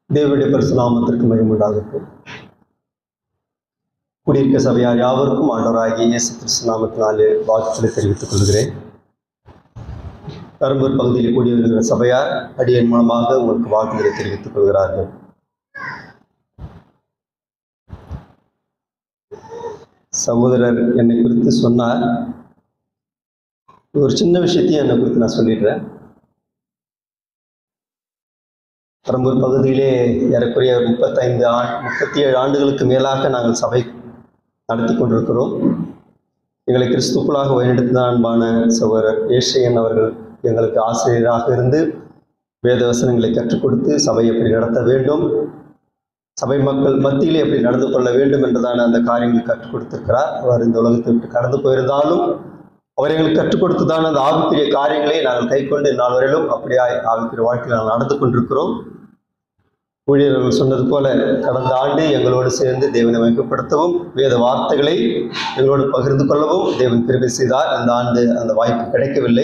தேவனுடைய பரிசுநாமத்திற்கு மகிமுண்டாகட்டும் குடியிருக்க சபையார் யாவருக்கும் ஆண்டவராகிய இயேசு கிறிஸ்து நாமத்தினாலே வாழ்த்துக்களை தெரிவித்துக் கொள்கிறேன் பெரம்பூர் பகுதியில் கூடி வருகிற சபையார் அடியன் மூலமாக உங்களுக்கு வாழ்த்துக்களை தெரிவித்துக் கொள்கிறார்கள் சகோதரர் என்னை குறித்து சொன்னார் ஒரு சின்ன விஷயத்தையும் என்னை குறித்து நான் சொல்லிடுறேன் பெரம்பூர் பகுதியிலே ஏறக்குறைய ஒரு முப்பத்தைந்து ஆண்டு முப்பத்தி ஏழு ஆண்டுகளுக்கு மேலாக நாங்கள் சபை நடத்தி கொண்டிருக்கிறோம் எங்களை கிறிஸ்துக்குள்ளாக வழிநடத்தின அன்பான சகோதரர் ஏஷையன் அவர்கள் எங்களுக்கு ஆசிரியராக இருந்து வேத வசனங்களை கற்றுக் கொடுத்து சபை எப்படி நடத்த வேண்டும் சபை மக்கள் மத்தியிலே எப்படி நடந்து கொள்ள வேண்டும் என்றதான அந்த காரியங்களை கற்றுக் கொடுத்திருக்கிறார் அவர் இந்த உலகத்தை விட்டு கடந்து போயிருந்தாலும் அவர் எங்களுக்கு கற்றுக் கொடுத்ததான அந்த ஆவிக்குரிய காரியங்களை நாங்கள் கைக்கொண்டு நாள் வரையிலும் அப்படியாய் ஆவிக்குரிய வாழ்க்கையில் நாங்கள் நடந்து கொண்டிருக்கிறோம் ஊழியர்கள் சொன்னது போல கடந்த ஆண்டு எங்களோடு சேர்ந்து தேவனை அமைக்கப்படுத்தவும் வேத வார்த்தைகளை எங்களோடு பகிர்ந்து கொள்ளவும் தேவன் கிருபை செய்தார் அந்த ஆண்டு அந்த வாய்ப்பு கிடைக்கவில்லை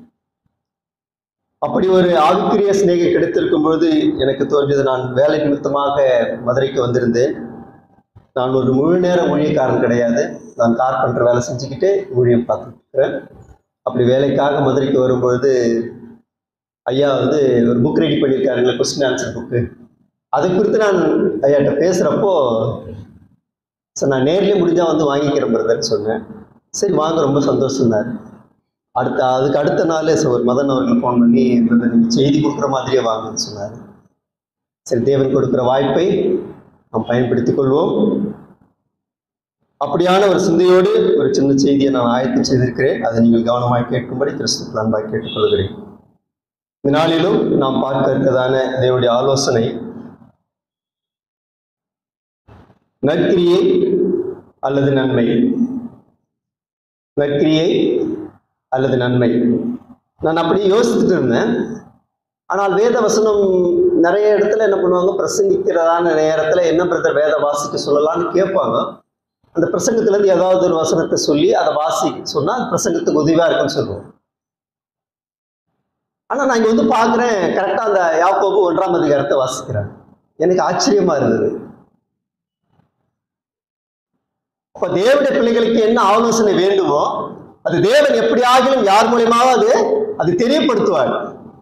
அப்படி ஒரு ஆவிக்குரிய சிநேகை கிடைத்திருக்கும் பொழுது எனக்கு தோன்றியது நான் வேலை நிமித்தமாக மதுரைக்கு வந்திருந்தேன் நான் ஒரு முழு நேர ஊழியக்காரன் கிடையாது நான் கார்பெண்டர் வேலை செஞ்சுக்கிட்டே ஊழியம் பார்த்துட்டு இருக்கிறேன் அப்படி வேலைக்காக மதுரைக்கு வரும்பொழுது ஐயா வந்து ஒரு புக் ரெடி பண்ணியிருக்காருங்களே கொஸ்டின் ஆன்சர் புக்கு அதை குறித்து நான் ஐயாட்ட பேசுகிறப்போ சார் நான் நேர்லேயே முடிஞ்சால் வந்து வாங்கிக்கிறேன் பிரதர்னு சொன்னேன் சரி வாங்க ரொம்ப சந்தோஷம்னார் அடுத்த அதுக்கு அடுத்த நாளே சார் ஒரு மதன் அவர்கள் ஃபோன் பண்ணி பிரதர் நீங்கள் செய்தி கொடுக்குற மாதிரியே வாங்கன்னு சொன்னார் சரி தேவன் கொடுக்குற வாய்ப்பை நாம் பயன்படுத்திக் கொள்வோம் அப்படியான ஒரு சிந்தையோடு ஒரு சின்ன செய்தியை நான் ஆயத்தம் செய்திருக்கிறேன் அதை நீங்கள் கவனமாக கேட்கும்படி கிறிஸ்துக்கு அன்பாக கேட்டுக்கொள்கிறேன் இந்த நாளிலும் நாம் பார்க்க இருக்கதான தேவனுடைய ஆலோசனை நற்கிரியை அல்லது நன்மை நற்கிரியை அல்லது நன்மை நான் அப்படி யோசிச்சுட்டு இருந்தேன் ஆனால் வேத வசனம் நிறைய இடத்துல என்ன பண்ணுவாங்க பிரசங்கிக்கிறதான நேரத்தில் என்ன பிரதர் வேத வாசிக்க சொல்லலாம்னு கேட்பாங்க அந்த பிரசங்கத்துலேருந்து ஏதாவது ஒரு வசனத்தை சொல்லி அதை வாசி சொன்னால் அந்த பிரசங்கத்துக்கு உதவியாக இருக்குன்னு சொல்லுவோம் ஆனால் நான் இங்கே வந்து பார்க்குறேன் கரெக்டாக அந்த யாக்கோபு ஒன்றாம் அதிகாரத்தை வாசிக்கிறேன் எனக்கு ஆச்சரியமாக இருந்தது அப்ப தேவனுடைய பிள்ளைகளுக்கு என்ன ஆலோசனை வேண்டுமோ அது தேவன் எப்படி ஆகிலும் யார் மூலியமாவது அது தெரியப்படுத்துவார்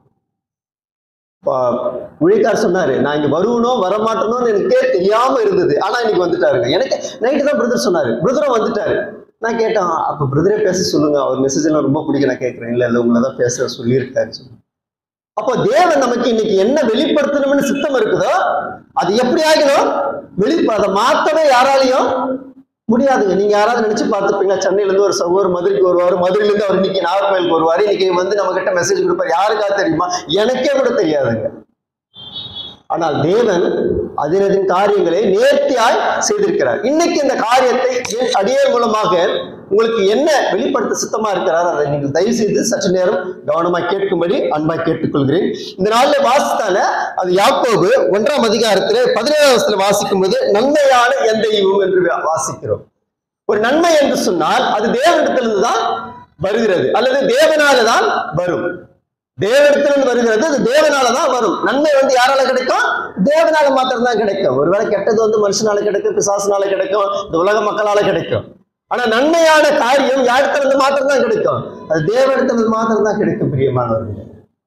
உழைக்கார் சொன்னாரு நான் இங்க வருவனோ வரமாட்டேனோன்னு எனக்கே தெரியாம இருந்தது ஆனா இன்னைக்கு வந்துட்டாருங்க எனக்கு நைட்டு தான் பிரதர் சொன்னாரு பிரதரும் வந்துட்டாரு நான் கேட்டேன் அப்ப பிரதரே பேச சொல்லுங்க அவர் மெசேஜ் எல்லாம் ரொம்ப பிடிக்கும் நான் கேட்கிறேன் இல்ல இல்ல உங்களை தான் பேச சொல்லியிருக்காரு சொல்லி அப்போ தேவன் நமக்கு இன்னைக்கு என்ன வெளிப்படுத்தணும்னு சித்தம் இருக்குதோ அது எப்படி ஆகிடும் வெளி அதை மாத்தவே யாராலையும் முடியாதுங்க நீங்க யாராவது நினைச்சு பார்த்துப்பீங்களா சென்னையில இருந்து ஒரு சகோதரர் மதுரைக்கு வருவார் மதுரையில இருந்து அவர் இன்னைக்கு நாகர்கோயிலுக்கு வருவார் இன்னைக்கு வந்து நம்ம கிட்ட மெசேஜ் கொடுப்பார் யாருக்கா தெரியுமா எனக்கே கூட தெரியாதுங்க ஆனால் தேவன் அதனதின் காரியங்களை நேர்த்தியாய் செய்திருக்கிறார் இன்னைக்கு இந்த காரியத்தை என் அடியர் மூலமாக உங்களுக்கு என்ன வெளிப்படுத்த சித்தமா இருக்கிறார் அதை நீங்கள் தயவு செய்து சற்று நேரம் கவனமாக கேட்கும்படி அன்பாய் கேட்டுக்கொள்கிறேன் இந்த நாள்ல வாசித்தால அது யாக்கோபு ஒன்றாம் அதிகாரத்துல பதினேழாம் வருஷத்துல வாசிக்கும் போது நன்மையான எந்த ஈவும் என்று வாசிக்கிறோம் ஒரு நன்மை என்று சொன்னால் அது தேவனிடத்திலிருந்து தான் வருகிறது அல்லது தேவனால தான் வரும் தேவனிடத்திலிருந்து வருகிறது அது தேவனால தான் வரும் நன்மை வந்து யாரால கிடைக்கும் தேவனால மாத்திரம் தான் கிடைக்கும் ஒருவேளை கெட்டது வந்து மனுஷனால கிடைக்கும் பிசாசுனால கிடைக்கும் இந்த உலக மக்களால கிடைக்கும் ஆனா நன்மையான காரியம் யாரிடத்திலிருந்து மாத்திரம் தான் கிடைக்கும் அது தேவனிடத்திலிருந்து மாத்திரம் தான் கிடைக்கும் பிரியமானவர்கள்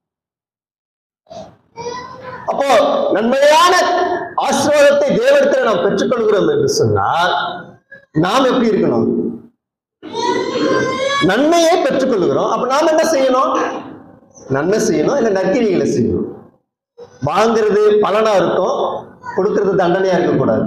அப்போ நன்மையான ஆசீர்வாதத்தை தேவனிடத்தில் நாம் பெற்றுக்கொள்கிறோம் என்று சொன்னால் நாம் எப்படி இருக்கணும் நன்மையை பெற்றுக்கொள்கிறோம் அப்ப நாம் என்ன செய்யணும் நன்மை செய்யணும் இல்லை நற்கிரிகளை செய்யணும் வாங்குறது பலனா இருக்கும் கொடுக்கறது தண்டனையா இருக்கக்கூடாது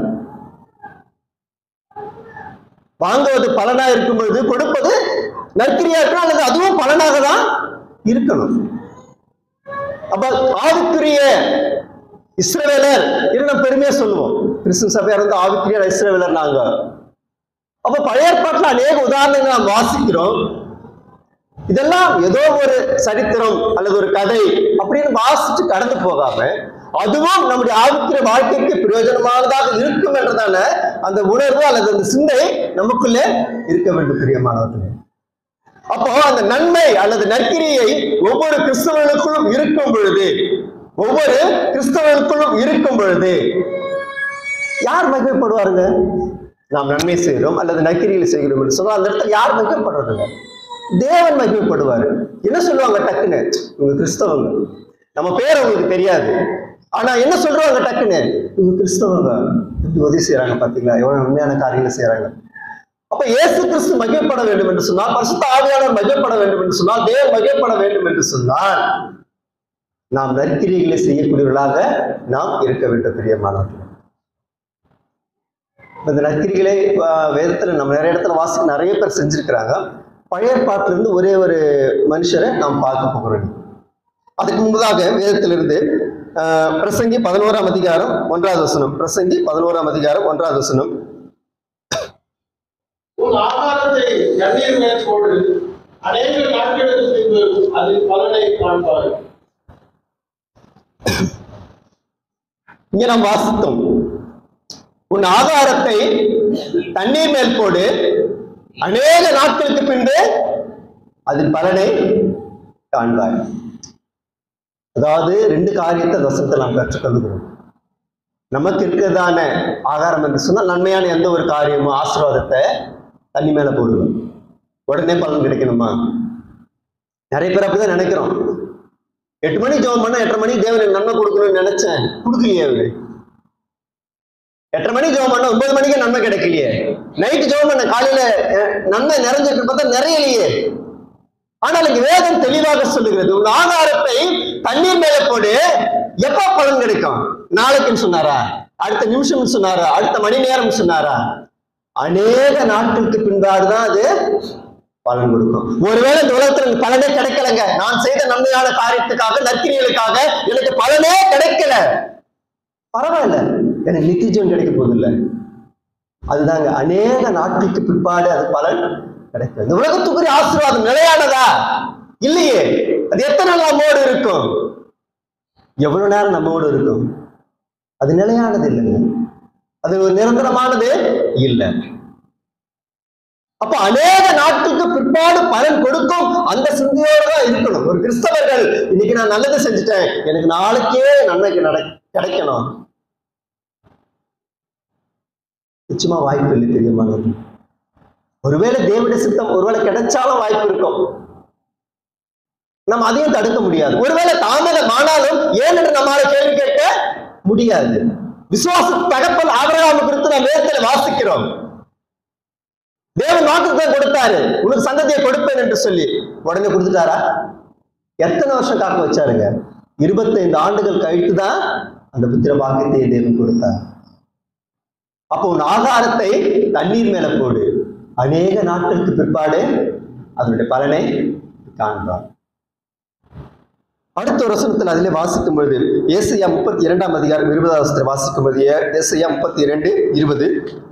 வாங்குவது பலனா இருக்கும் பொழுது கொடுப்பது நற்கிரியா இருக்கணும் அல்லது அதுவும் பலனாக தான் இருக்கணும் அப்ப ஆவிக்குரிய இஸ்ரவேலர் இரு நம்ம பெருமையா சொல்லுவோம் கிறிஸ்துவ சபையார் வந்து ஆவிக்குரிய இஸ்ரவேலர் நாங்க அப்ப பழைய ஏற்பாட்டில் அநேக உதாரணங்கள் நாம் வாசிக்கிறோம் இதெல்லாம் ஏதோ ஒரு சரித்திரம் அல்லது ஒரு கதை அப்படின்னு வாசிச்சு கடந்து போகாம அதுவும் நம்முடைய ஆவிக்கிற வாழ்க்கைக்கு பிரயோஜனமானதாக இருக்கும் என்றதான அந்த உணர்வு அல்லது அந்த சிந்தை நமக்குள்ளே இருக்க வேண்டும் பிரியமானவர்களே அப்போ அந்த நன்மை அல்லது நற்கிரியை ஒவ்வொரு கிறிஸ்தவர்களுக்குள்ளும் இருக்கும் பொழுது ஒவ்வொரு கிறிஸ்தவருக்குள்ளும் இருக்கும் பொழுது யார் மகிழ்ப்படுவாருங்க நாம் நன்மை செய்கிறோம் அல்லது நக்கிரியில் செய்கிறோம் என்று சொன்னால் அந்த இடத்துல யார் மகிழ்ப்படுறதுங்க தேவன் மகிழ்ப்படுவாரு என்ன சொல்லுவாங்க டக்குன்னு இவங்க கிறிஸ்தவங்க நம்ம பேர் அவங்களுக்கு தெரியாது ஆனா என்ன சொல்றாங்க டக்குன்னு இவங்க கிறிஸ்தவங்க இப்படி உதவி செய்யறாங்க பாத்தீங்களா எவ்வளவு உண்மையான காரியங்களை செய்யறாங்க அப்ப இயேசு கிறிஸ்து மகிழ்ப்பட வேண்டும் என்று சொன்னால் பரிசுத்த ஆவியாளர் மகிழ்ப்பட வேண்டும் என்று சொன்னால் தேவன் மகிழ்ப்பட வேண்டும் என்று சொன்னால் நாம் நற்கிரிகளை செய்யக்கூடியவர்களாக நாம் இருக்க வேண்டும் பிரியமானவர்கள் இப்ப இந்த நற்கிரிகளை ஆஹ், வேதத்துல நம்ம நிறைய இடத்துல வாசிக்க நிறைய பேர் செஞ்சிருக்கிறாங்க பழைய பாட்டுல இருந்து ஒரே ஒரு மனுஷரை நாம் பார்க்க போகிறோம் அதுக்கு முன்பதாக வேதத்திலிருந்து ஆஹ், பிரசங்கி பதினோராம் அதிகாரம் ஒன்றாவது வசனம் பிரசங்கி பதினோராம் அதிகாரம் ஒன்றாவது வசனம் உன் ஆகாரத்தை தண்ணீர் மேல் போடு அநேக நாட்களுக்கு பின்பு அதில் பலனை காண்பாய் இங்க நாம் வாசித்தோம் உன் ஆகாரத்தை தண்ணீர் மேல் போடு அநேக நாட்களுக்கு பின்பு அதில் பலனை காண்பாய் அதாவது ரெண்டு காரியத்தை வசனத்தை நாம் கற்றுக்கொள்கிறோம் நமக்கு இருக்கிறதான ஆகாரம் என்று சொன்னால் நன்மையான எந்த ஒரு காரியமும் ஆசீர்வாதத்தை தண்ணி மேல போடுவோம் உடனே பலன் கிடைக்கணுமா நிறைய பேர் அப்படிதான் நினைக்கிறோம் எட்டு மணி ஜெபம் பண்ண எட்டரை மணி தேவனுக்கு நன்மை கொடுக்கணும்னு நினைச்சேன் கொடுக்கலையே அவரு எட்டரை மணி ஜெபம் பண்ண ஒன்பது மணிக்கு நன்மை கிடைக்கலையே நைட்டு ஜெபம் பண்ண காலையில அஹ், நன்மை நிறைஞ்சிருக்கு பார்த்தா நிறையலையே ஆனால் இங்க வேதம் தெளிவாக சொல்லுகிறது உன் ஆகாரத்தை தண்ணீர் மேல போடு எப்ப பலன் கிடைக்கும் நாளைக்குன்னு சொன்னாரா அடுத்த நிமிஷம் சொன்னாரா அடுத்த மணி நேரம் சொன்னாரா அநேக நாட்களுக்கு பின்பாடுதான் அது பலன் கொடுக்கும் ஒருவேளை இந்த உலகத்துல எனக்கு பலனே கிடைக்கலங்க நான் செய்த நன்மையான காரியத்துக்காக நற்கிரிகளுக்காக எனக்கு பலனே கிடைக்கல பரவாயில்ல எனக்கு நித்திஜம் கிடைக்க போதில்லை அதுதாங்க அநேக நாட்களுக்கு பிற்பாடு அது பலன் கிடைக்கும் இந்த உலகத்துக்குரிய ஆசீர்வாதம் நிலையானதா இல்லையே அது எத்தனை நாள் நம்மோடு இருக்கும் எவ்வளவு நேரம் நம்மோடு இருக்கும் அது நிலையானது இல்லைங்க அது ஒரு நிரந்தரமானது இல்லை அப்ப அநேக நாட்களுக்கு பிற்பாடு பலன் கொடுக்கும் அந்த சிந்தையோட தான் இருக்கணும் ஒரு கிறிஸ்தவர்கள் இன்னைக்கு நான் நல்லது செஞ்சுட்டேன் எனக்கு நாளைக்கே நன்மைக்கு நட கிடைக்கணும் நிச்சயமா வாய்ப்பு இல்லை தெரியுமானது ஒருவேளை தேவனுடைய சித்தம் ஒருவேளை கிடைச்சாலும் வாய்ப்பு இருக்கும் நம்ம அதையும் தடுக்க முடியாது ஒருவேளை தாமதம் ஆனாலும் ஏன் என்று நம்மால கேள்வி கேட்க முடியாது விசுவாச தகப்பன் ஆபரகாம குறித்து நாம் வேதத்தில் வாசிக்கிறோம் தேவன் வாக்குத்தம் கொடுத்தாரு உனக்கு சந்ததியை கொடுப்பேன் என்று சொல்லி உடனே கொடுத்துட்டாரா எத்தனை வருஷம் காக்க வச்சாருங்க இருபத்தைந்து ஆண்டுகள் கழித்து தான் அந்த புத்திர பாக்கியத்தை தேவன் கொடுத்தார் அப்போ உன் ஆகாரத்தை தண்ணீர் மேல போடு அநேக நாட்களுக்கு பிற்பாடு அதனுடைய பலனை காண்பார் அடுத்த ஒரு வசனத்தில் அதிலே வாசிக்கும் பொழுது ஏசையா முப்பத்தி இரண்டாம் அதிகாரம் இருபதாவது வசனத்தில் வாசிக்கும் பொழுது ஏ- ஏசையா முப்பத்தி இரண்டு இருபது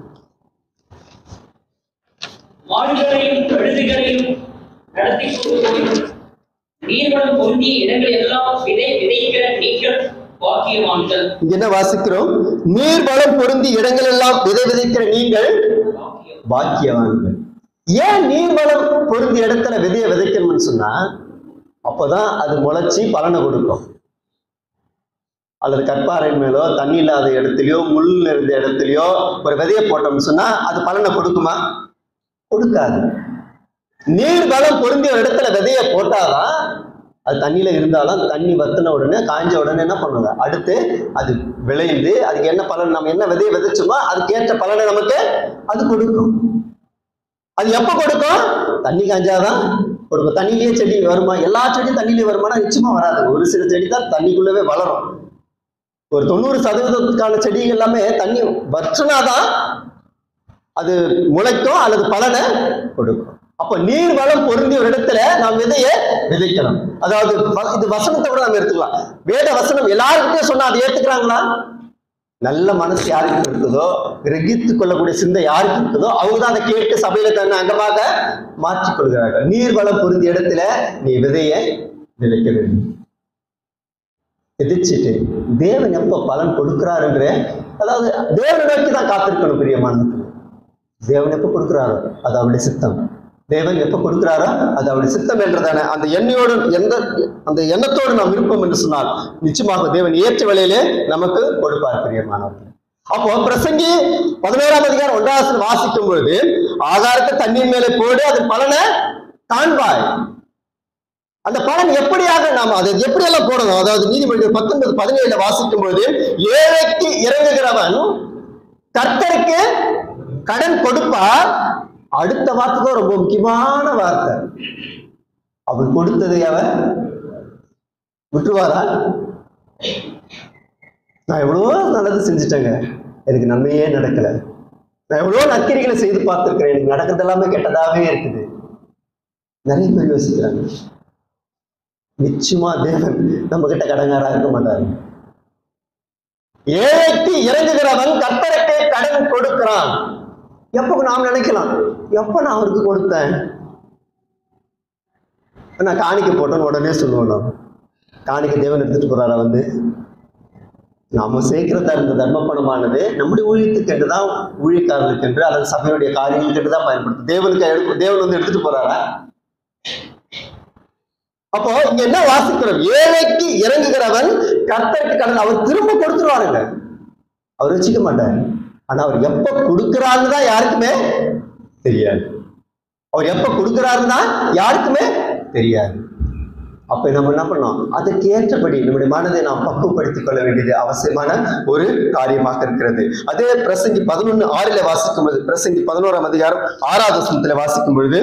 மாடுகளையும் கழுதுகளையும் நடத்தி கொண்டு போய் நீர்வளம் பொருந்திய இடங்கள் எல்லாம் விதை விதைக்கிற நீங்கள் பாக்கியவான்கள் இங்க என்ன வாசிக்கிறோம் நீர் வளம் பொருந்தி இடங்கள் எல்லாம் விதை விதைக்கிற நீங்கள் பாக்கியம் பாக்கியவான்கள் ஏன் நீர் வளம் பொருந்தி இடத்துல விதையை விதைக்கணும்னு சொன்னா அப்போதான் அது முளைச்சி பலனை கொடுக்கும் அல்லது கற்பாறையின் மேலோ தண்ணி இல்லாத இடத்துலயோ முள் இருந்த இடத்துலயோ ஒரு விதையை போட்டோம்னு சொன்னா அது பலனை கொடுக்குமா கொடுக்காது நீர் வளம் பொருந்திய ஒரு இடத்துல விதையை போட்டாதான் அது தண்ணியில இருந்தாலும் தண்ணி வத்தின உடனே காய்ஞ்ச உடனே என்ன பண்ணுங்க அடுத்து அது விளைந்து அதுக்கு என்ன பலன் நம்ம என்ன விதையை விதைச்சோமோ அதுக்கு ஏற்ற பலனை நமக்கு அது கொடுக்கும் அது எப்ப கொடுக்கும் தண்ணி காஞ்சாதான் கொடுக்கும் தண்ணியிலேயே செடி வருமா எல்லா செடியும் தண்ணியிலே வருமானா நிச்சயமா வராது ஒரு சில செடி தான் தண்ணிக்குள்ளவே வளரும் ஒரு தொண்ணூறு சதவீதத்துக்கான செடிகள் எல்லாமே தண்ணி வற்றினாதான் அது முளைக்கும் அல்லது பலனை கொடுக்கும் அப்ப நீர் வளம் பொருந்திய ஒரு இடத்துல நாம் விதையை விதைக்கணும் அதாவது வ- இது வசனத்தை கூட நம்ம எடுத்துக்கலாம் வேத வசனம் எல்லாருக்கிட்டையும் சொன்னா அதை ஏத்துக்கிறாங்களா நல்ல மனசு யாருக்கு இருக்குதோ கிரகித்து கொள்ளக்கூடிய சிந்தை யாருக்கு இருக்குதோ அவங்க தான் அதை கேட்டு சபையில தன்னை அங்கமாக மாற்றிக் கொள்கிறார்கள் நீர் வளம் பொருந்திய இடத்துல நீ விதையை விதைக்க வேண்டும் விதைச்சிட்டு தேவன் எப்ப பலன் கொடுக்கிறார் என்று அதாவது தேவனை நோக்கி தான் காத்திருக்கணும் பிரியமானது தேவன் எப்ப கொடுக்கிறாரோ அது அவருடைய சித்தம் தேவன் எப்ப கொடுக்கிறாரோ அது அவருடைய சித்தம் என்றதானே அந்த எண்ணெயோடு எந்த அந்த எண்ணத்தோடு நாம் விருப்பம் என்று சொன்னால் நிச்சயமாக தேவன் ஏற்ற வேளையிலே நமக்கு கொடுப்பார் பிரியமானவர்கள் அப்போ பிரசங்கி பதினோராம் அதிகாரம் ஒன்றாவது வாசிக்கும் பொழுது ஆகாரத்தை தண்ணீர் மேலே போடு அது பலனை காண்பாய் அந்த பலன் எப்படியாக நாம் அதை எப்படியெல்லாம் போடணும் அதாவது நீதிமன்றம் பத்தொன்பது பதினேழுல வாசிக்கும் பொழுது ஏழைக்கு இறங்குகிறவன் கர்த்தருக்கு கடன் கொடுப்பார் அடுத்த வார்த்தை தான் ரொம்ப முக்கியமான வார்த்தை அவர் கொடுத்ததை அவர் விட்டுருவாரா நான் எவ்வளவோ நல்லது செஞ்சுட்டேங்க எனக்கு நன்மையே நடக்கல நான் எவ்வளவோ நற்கிரிகளை செய்து பார்த்திருக்கிறேன் எனக்கு நடக்கிறது எல்லாமே கெட்டதாவே இருக்குது நிறைய பேர் யோசிக்கிறாங்க நிச்சயமா தேவன் நம்ம கிட்ட கடங்காரா இருக்க மாட்டாரு ஏழைக்கு இறங்குகிறவன் கர்த்தருக்கு கடன் கொடுக்கிறான் எப்ப நாம் நினைக்கலாம் எப்ப நான் அவருக்கு கொடுத்தேன் நான் காணிக்க போட்டேன்னு உடனே சொல்லுவோம் நாம் காணிக்க தேவன் எடுத்துட்டு போறாரா வந்து நாம சேர்க்கிற இந்த தர்ம பணமானது நம்முடைய ஊழியத்துக்கு என்று தான் ஊழியக்காரர்களுக்கு என்று அல்லது சபையுடைய காரியங்களுக்கு என்று தான் பயன்படுத்தும் தேவனுக்கு எடுத்து- தேவன் வந்து எடுத்துட்டு போறாரா அப்போ இங்க என்ன வாசிக்கிறோம் ஏழைக்கு இறங்குகிறவன் கர்த்தருக்கு கடன் அவர் திரும்ப கொடுத்துருவாருங்க அவர் வச்சுக்க மாட்டார் ஆனா அவர் எப்ப கொடுக்கிறாருன்னு தான் யாருக்குமே தெரியாது அவர் எப்ப கொடுக்கிறாருன்னு தான் யாருக்குமே தெரியாது அப்ப நம்ம என்ன பண்ணோம் அதற்கு ஏற்றபடி நம்முடைய மனதை நாம் பக்குவப்படுத்திக் கொள்ள வேண்டியது அவசியமான ஒரு காரியமாக இருக்கிறது அதே பிரசங்கி பதினொன்னு ஆறில வாசிக்கும் பொழுது பிரசங்கி பதினோராம் அதிகாரம் ஆறாவது வசனத்துல வாசிக்கும் பொழுது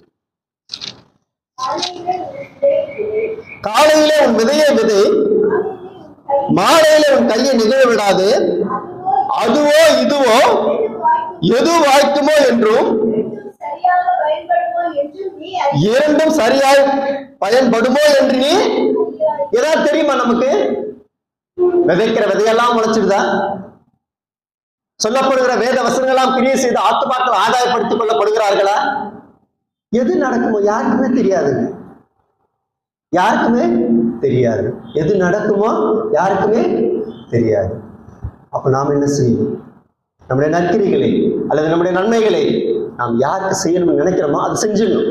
காலையிலே உன் விதையை விதை மாலையில உன் கையை நிகழ விடாது அதுவோ இதுவோ எது வாய்க்குமோ என்றும் சரியாக பயன்படுமோ என்று நீ இரண்டும் சரியாய் பயன்படுமோ என்று நீ அறியாய். ஏதாவது தெரியுமா நமக்கு விதைக்கிற விதையெல்லாம் முளைச்சிடுதா சொல்லப்படுகிற வேத வசனங்களாம் கிரியை செய்து ஆத்துமாக்கள் ஆதாயப்படுத்திக் கொள்ளப்படுகிறார்களா எது நடக்குமோ யாருக்குமே தெரியாதுங்க யாருக்குமே தெரியாது எது நடக்குமோ யாருக்குமே தெரியாது அப்ப நாம் என்ன செய்யணும் நம்முடைய நற்கிரிகளை அல்லது நம்முடைய நன்மைகளை நாம் யாருக்கு செய்யணும்னு நினைக்கிறோமோ அதை செஞ்சிடணும்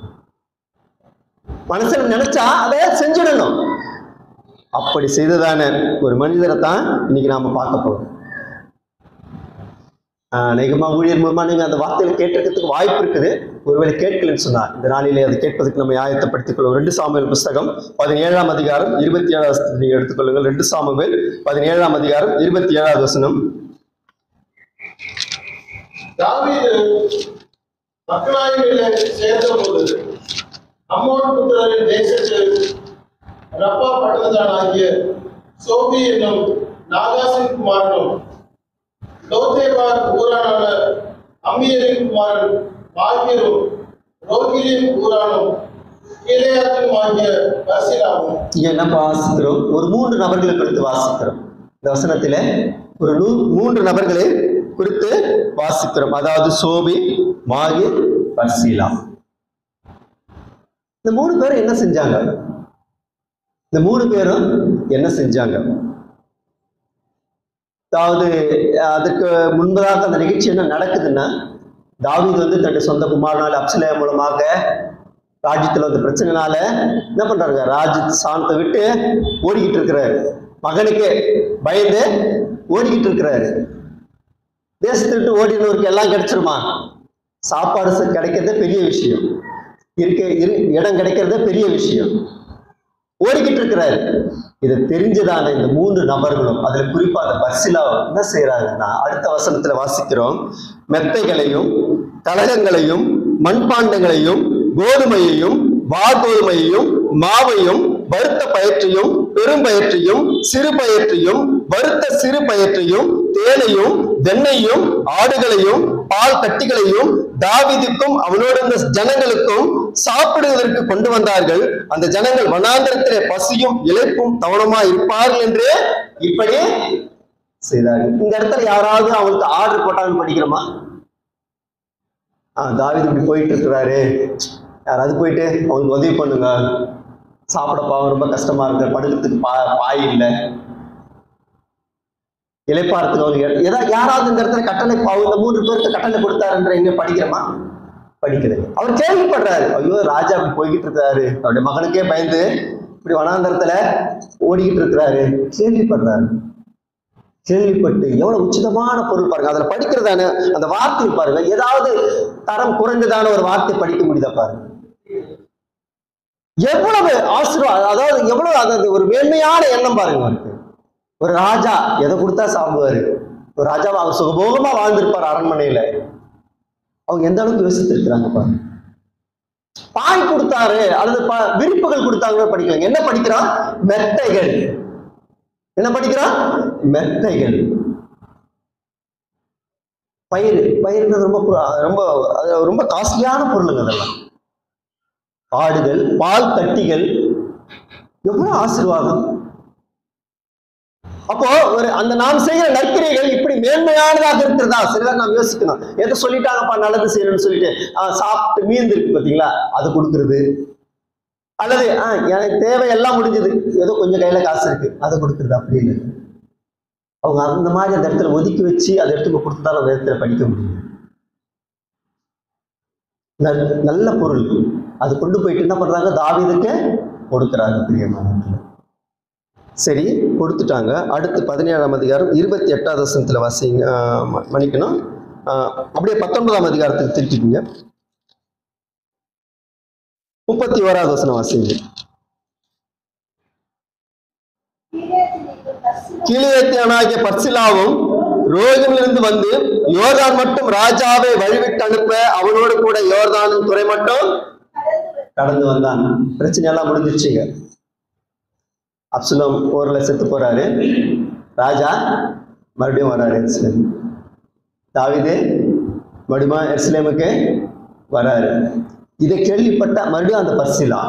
மனசுல நினைச்சா அதை செஞ்சிடணும் அப்படி செய்ததான ஒரு மனிதரை தான் இன்னைக்கு நாம பார்க்க போறோம் ஆஹ் அநேகமா ஊழியர் மூலமா நீங்க அந்த வார்த்தைகளை கேட்டிருக்கிறதுக்கு வாய்ப்பு இருக்குது ஒருவேளை கேட்கலன்னு சொன்னார் இந்த நாளிலே அதை கேட்பதற்கு நம்ம ஆயத்தப்படுத்திக் கொள்வோம் ரெண்டு சாமுவேல் புஸ்தகம் பதினேழாம் அதிகாரம் இருபத்தி ஏழாவது வசனத்தை நீங்க எடுத்துக்கொள்ளுங்கள் ரெண்டு சாமுவேல் பதினேழாம் அதிகாரம் இருபத்தி ஏழாவது வசனம் தாவீது மக்களாயிலே சேர்ந்தபோது அம்மோன் புத்திரரின் தேசத்தில் ரப்பா பட்டணத்தானாகிய சோபி என்னும் நாகாசின் குமாரனும் லோத்தேபார் ஊரானான அம்மியரின் குமாரன் மாகிரும் ரோகிலின் ஊரானும் கீழையாற்றும் ஆகிய பர்சிலாவும் இங்க என்ன வாசிக்கிறோம் ஒரு மூன்று நபர்களை குறித்து வாசிக்கிறோம் இந்த வசனத்தில ஒரு நூ மூன்று நபர்களை குறித்து வாசிக்கிறோம் அதாவது சோபி மாகி பர்சீலா இந்த மூணு பேரும் என்ன செஞ்சாங்க இந்த மூணு பேரும் என்ன செஞ்சாங்க அதாவது அதுக்கு முன்பதாக அந்த நிகழ்ச்சி என்ன நடக்குதுன்னா தாவீது வந்து தன்னுடைய சொந்த குமாரனால் அப்சலே மூலமாக ராஜ்யத்தில் வந்த பிரச்சனைனால என்ன பண்றாங்க ராஜ் சாந்தத்தை விட்டு ஓடிக்கிட்டு இருக்கிறாரு மகனுக்கு பயந்து ஓடிக்கிட்டு இருக்கிறாரு தேசத்தை விட்டு ஓடினவருக்கு எல்லாம் கிடைச்சிருமா சாப்பாடு ச- கிடைக்கிறதே பெரிய விஷயம் இருக்க இரு இடம் கிடைக்கிறதே பெரிய விஷயம் ஓடிக்கிட்டு இருக்கிறாரு இதை தெரிஞ்சதான இந்த மூன்று நபர்களும் அதுல குறிப்பா அந்த பர்சிலா என்ன செய்யறாங்கன்னா அடுத்த வசனத்துல வாசிக்கிறோம் மெத்தைகளையும் கலகங்களையும் மண்பாண்டங்களையும் கோதுமையையும் வார்கோதுமையையும் மாவையும் வறுத்த பயிற்றையும் பெரும்பயிற்றையும் சிறு பயிற்றையும் வறுத்த சிறு பயிற்றையும் தேனையும் வெண்ணையும் ஆடுகளையும் பால் கட்டிகளையும் தாவீதுக்கும் அவனோடு இருந்த ஜனங்களுக்கும் சாப்பிடுவதற்கு கொண்டு வந்தார்கள் அந்த ஜனங்கள் வனாந்தரத்திலே பசியும் இளைப்பும் தவணமா இருப்பார்கள் என்று இப்படி செய்தார்கள் இந்த இடத்துல யாராவது அவங்களுக்கு ஆர்டர் போட்டாங்கன்னு படிக்கிறோமா ஆ தாவீது இப்படி போயிட்டு இருக்கிறாரு யாராவது போயிட்டு அவங்களுக்கு உதவி பண்ணுங்க சாப்பிட பாவம் ரொம்ப கஷ்டமா இருக்கு படுக்கிறதுக்கு பா பாய் இல்லை இளைப்பாறத்துக்கு அவங்க ஏதாவது யாராவது இந்த இடத்துல கட்டளை பாவம் இந்த மூன்று பேருக்கு கட்டளை கொடுத்தாருன்ற எங்க படிக்கிறோமா படிக்கிறது அவர் கேள்விப்படுறாரு ஐயோ ராஜா அப்படி போய்கிட்டு இருக்காரு அவருடைய மகனுக்கே பயந்து இப்படி வனாந்தரத்துல ஓடிக்கிட்டு இருக்கிறாரு கேள்விப்படுறாரு கேள்விப்பட்டு எவ்வளவு உச்சிதமான பொருள் பாருங்க அதுல படிக்கிறதான அந்த வார்த்தை பாருங்க ஏதாவது தரம் குறைந்ததான ஒரு வார்த்தை படிக்க முடியுதா பாருங்க எவ்வளவு ஆசீர்வாதம் அதாவது எவ்வளவு அதாவது ஒரு மேன்மையான எண்ணம் பாருங்க அவருக்கு ஒரு ராஜா எதை கொடுத்தா சாப்பிடுவாரு ஒரு ராஜா அவர் சுகபோகமா வாழ்ந்திருப்பார் அரண்மனையில அவங்க எந்த அளவுக்கு யோசித்திருக்கிறாங்க பாருங்க பாய் கொடுத்தாரு அல்லது ப- விரிப்புகள் கொடுத்தாங்களோ படிக்கலைங்க என்ன படிக்கிறான் மெத்தைகள் என்ன படிக்கிறான் மெத்தைகள் பயிர் பயிர்ன்றது ரொம்ப பு- ரொம்ப அது ரொம்ப காஸ்ட்லியான பொருளுங்க அதெல்லாம் ஆடுகள் பால் கட்டிகள் எவ்வளவு ஆசீர்வாதம் அப்போ ஒரு அந்த நாம் செய்கிற நற்கிரைகள் இப்படி மேன்மையானதாக இருக்கிறதா சிலர் நாம் யோசிக்கணும் எதை சொல்லிட்டாங்கப்பா நல்லது செய்யணும்னு சொல்லிட்டு ஆஹ் சாப்பிட்டு மீந்து இருக்கு பாத்தீங்களா அது கொடுக்கறது அல்லது ஆஹ் எனக்கு தேவை எல்லாம் முடிஞ்சது ஏதோ கொஞ்சம் கையில காசு இருக்கு அதை கொடுக்கறது அப்படின்னு அவங்க அந்த மாதிரி அந்த இடத்துல ஒதுக்கி வச்சு அதை எடுத்து போய் கொடுத்தா அந்த இடத்துல படிக்க முடியும் நல்- நல்ல பொருள் அது கொண்டு போயிட்டு என்ன பண்றாங்க தாவீதுக்கு கொடுக்குறாங்க பிரியமானவர்களே சரி கொடுத்துட்டாங்க அடுத்து பதினேழாம் அதிகாரம் இருபத்தி எட்டாவது வசனத்தில் வாசிங்க ஆஹ் ம- மன்னிக்கணும் ஆஹ் அப்படியே பத்தொன்பதாம் அதிகாரத்துக்கு திருப்பிக்கீங்க முப்பத்தி ஓராவது வசனம் வாசிங்க கீழேத்தியனாகிய பர்சிலாவும் ரோகிலிருந்து வந்து யோர்தான் மட்டும் ராஜாவை வழிவிட்டு அனுப்ப அவனோடு கூட யோர்தானின் துறை மட்டும் கடந்து வந்தான் பிரச்சனை எல்லாம் முடிஞ்சிருச்சுங்க அப்சுலம் போர்ல செத்து போறாரு ராஜா மறுபடியும் வராரு எருசலேம் தாவிது மறுபடியும் எருசலேமுக்கு வராரு இதை கேள்விப்பட்ட மறுபடியும் அந்த பர்சிலா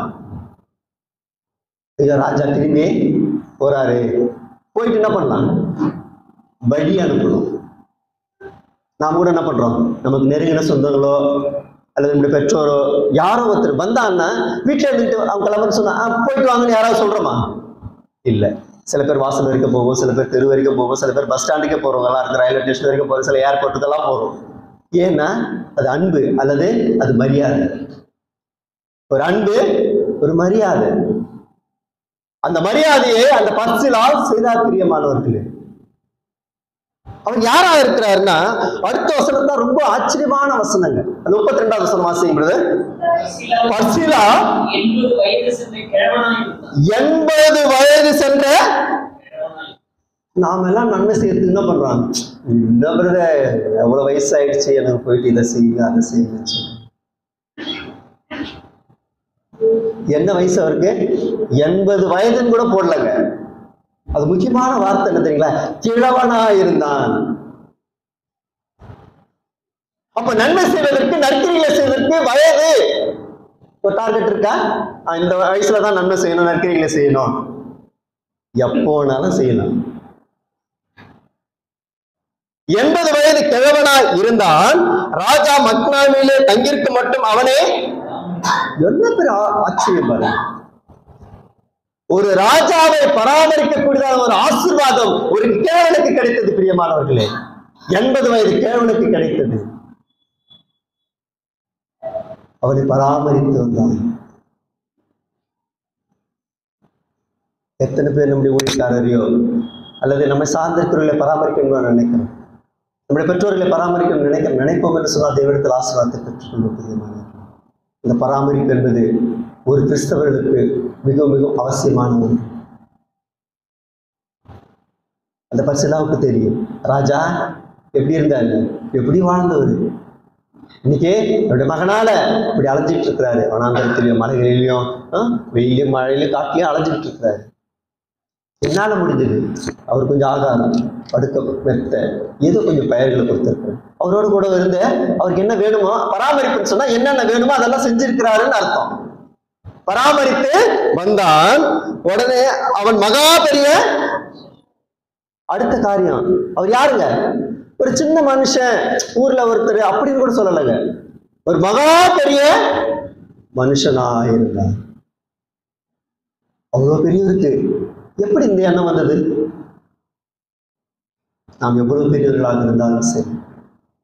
ஐயோ ராஜா திரும்பி போறாரு போயிட்டு என்ன பண்ணலாம் வழி அனுப்பணும் நாம் கூட என்ன பண்றோம் நமக்கு நெருங்கின சொந்தங்களோ அல்லது நம்முடைய பெற்றோரோ யாரோ ஒருத்தர் வந்தாங்கன்னா வீட்டில் இருந்துட்டு அவங்க கிளம்புன்னு சொன்னா "ஆ, போயிட்டு வாங்கன்னு யாராவது சொல்றோமா இல்ல சில பேர் வாசல் வரைக்கும் போவோம் சில பேர் தெரு வரைக்கும் போவோம் சில பேர் பஸ் ஸ்டாண்டுக்கே போறவங்கலாம் இருக்கு ரயில்வே ஸ்டேஷன் வரைக்கும் போறோம் சில ஏர்போர்ட்டுக்கெல்லாம் போறோம் ஏன்னா அது அன்பு அல்லது அது மரியாதை ஒரு அன்பு ஒரு மரியாதை அந்த மரியாதையை அந்த பர்சிலால் செய்தார் பிரியமானவர்களே அவர் யாரா இருக்கிறாருன்னா அடுத்த வசனம் தான் ரொம்ப ஆச்சரியமான வசனங்க அந்த முப்பத்தி ரெண்டாவது வசனம் வாசிங்கிறது பர்சிலா எண்பது வயது சென்ற கிழவனாய் இருந்தான் எண்பது வயது சென்ற கிழவனாய் நாம எல்லாம் நன்மை செய்யறதுக்கு என்ன பண்றாங்க என்ன பிரதர் எவ்வளவு வயசாயிடுச்சு எனக்கு போயிட்டு இதை செய்யுங்க அதை செய்யுங்கன்னு சொல்லி என்ன வயசு அவருக்கு எண்பது வயதுன்னு கூட போடலங்க அது முக்கியமான வார்த்தை என்ன தெரியுங்களா கிழவனா இருந்தான் அப்ப நன்மை செய்வதற்கு நற்கிரிகளை செய்வதற்கு வயது ஒரு டார்கெட் இருக்கா ஆ, இந்த வயசுல தான் நன்மை செய்யணும் நற்கிரிகளை செய்யணும் எப்போனாலும் செய்யலாம் எண்பது வயது கிழவனாய் இருந்தான் ராஜா மக்னாமிலே தங்கியிருக்க மட்டும் அவனே என்ன பெரிய ஆ- ஆச்சரியம் பாருங்க ஒரு ராஜாவை பராமரிக்கக்கூடியதான ஒரு ஆசீர்வாதம் ஒரு கேவனுக்கு கிடைத்தது பிரியமானவர்களே எண்பது வயது கேவனுக்கு கிடைத்தது அவனை பராமரித்து வந்தான் எத்தனை பேர் நம்முடைய ஊழியக்காரரையோ அல்லது நம்மை சார்ந்திருக்கிறவர்களை பராமரிக்கணும்னு நான் நினைக்கிறோம் நம்முடைய பெற்றோர்களை பராமரிக்கணும்னு நினைக்க நினைப்போம் என்று சொன்னால் தெய்வத்தில் ஆசீர்வாதத்தை பெற்றுக்கொள்ளும் பிரியமானவர்களே இந்த பராமரிப்பு என்பது ஒரு கிறிஸ்தவர்களுக்கு மிகவும் மிகவும் அவசியமான ஒன்று அந்த பரிசுலாவுக்கு தெரியும் ராஜா எப்படி இருந்தாரு எப்படி வாழ்ந்தவர் இன்னைக்கு என்னுடைய மகனால இப்படி அலைஞ்சிட்டு இருக்கிறாரு வனாந்தரத்திலையும் மலைகளிலையும் ஆ, வெயிலையும் மழையிலையும் காட்டிலையும் அலைஞ்சிட்டு இருக்கிறாரு என்னால முடிஞ்சது அவர் கொஞ்சம் ஆகாரம் படுக்க மெத்த ஏதோ கொஞ்சம் பயிர்களை கொடுத்துருக்காரு அவரோட கூட இருந்த அவருக்கு என்ன வேணுமோ பராமரிப்புன்னு சொன்னா என்னென்ன வேணுமோ அதெல்லாம் செஞ்சிருக்கிறாருன்னு அர்த்தம் பராமரித்து வந்தான் உடனே அவன் மகா பெரிய அடுத்த காரியம் அவர் யாருங்க ஒரு சின்ன மனுஷன் ஊர்ல ஒருத்தர் அப்படின்னு கூட சொல்லலைங்க ஒரு மகா பெரிய மனுஷனா இருந்தார் அவ்வளவு பெரியவருக்கு எப்படி இந்த எண்ணம் வந்தது நாம் எவ்வளவு பெரியவர்களாக இருந்தாலும் சரி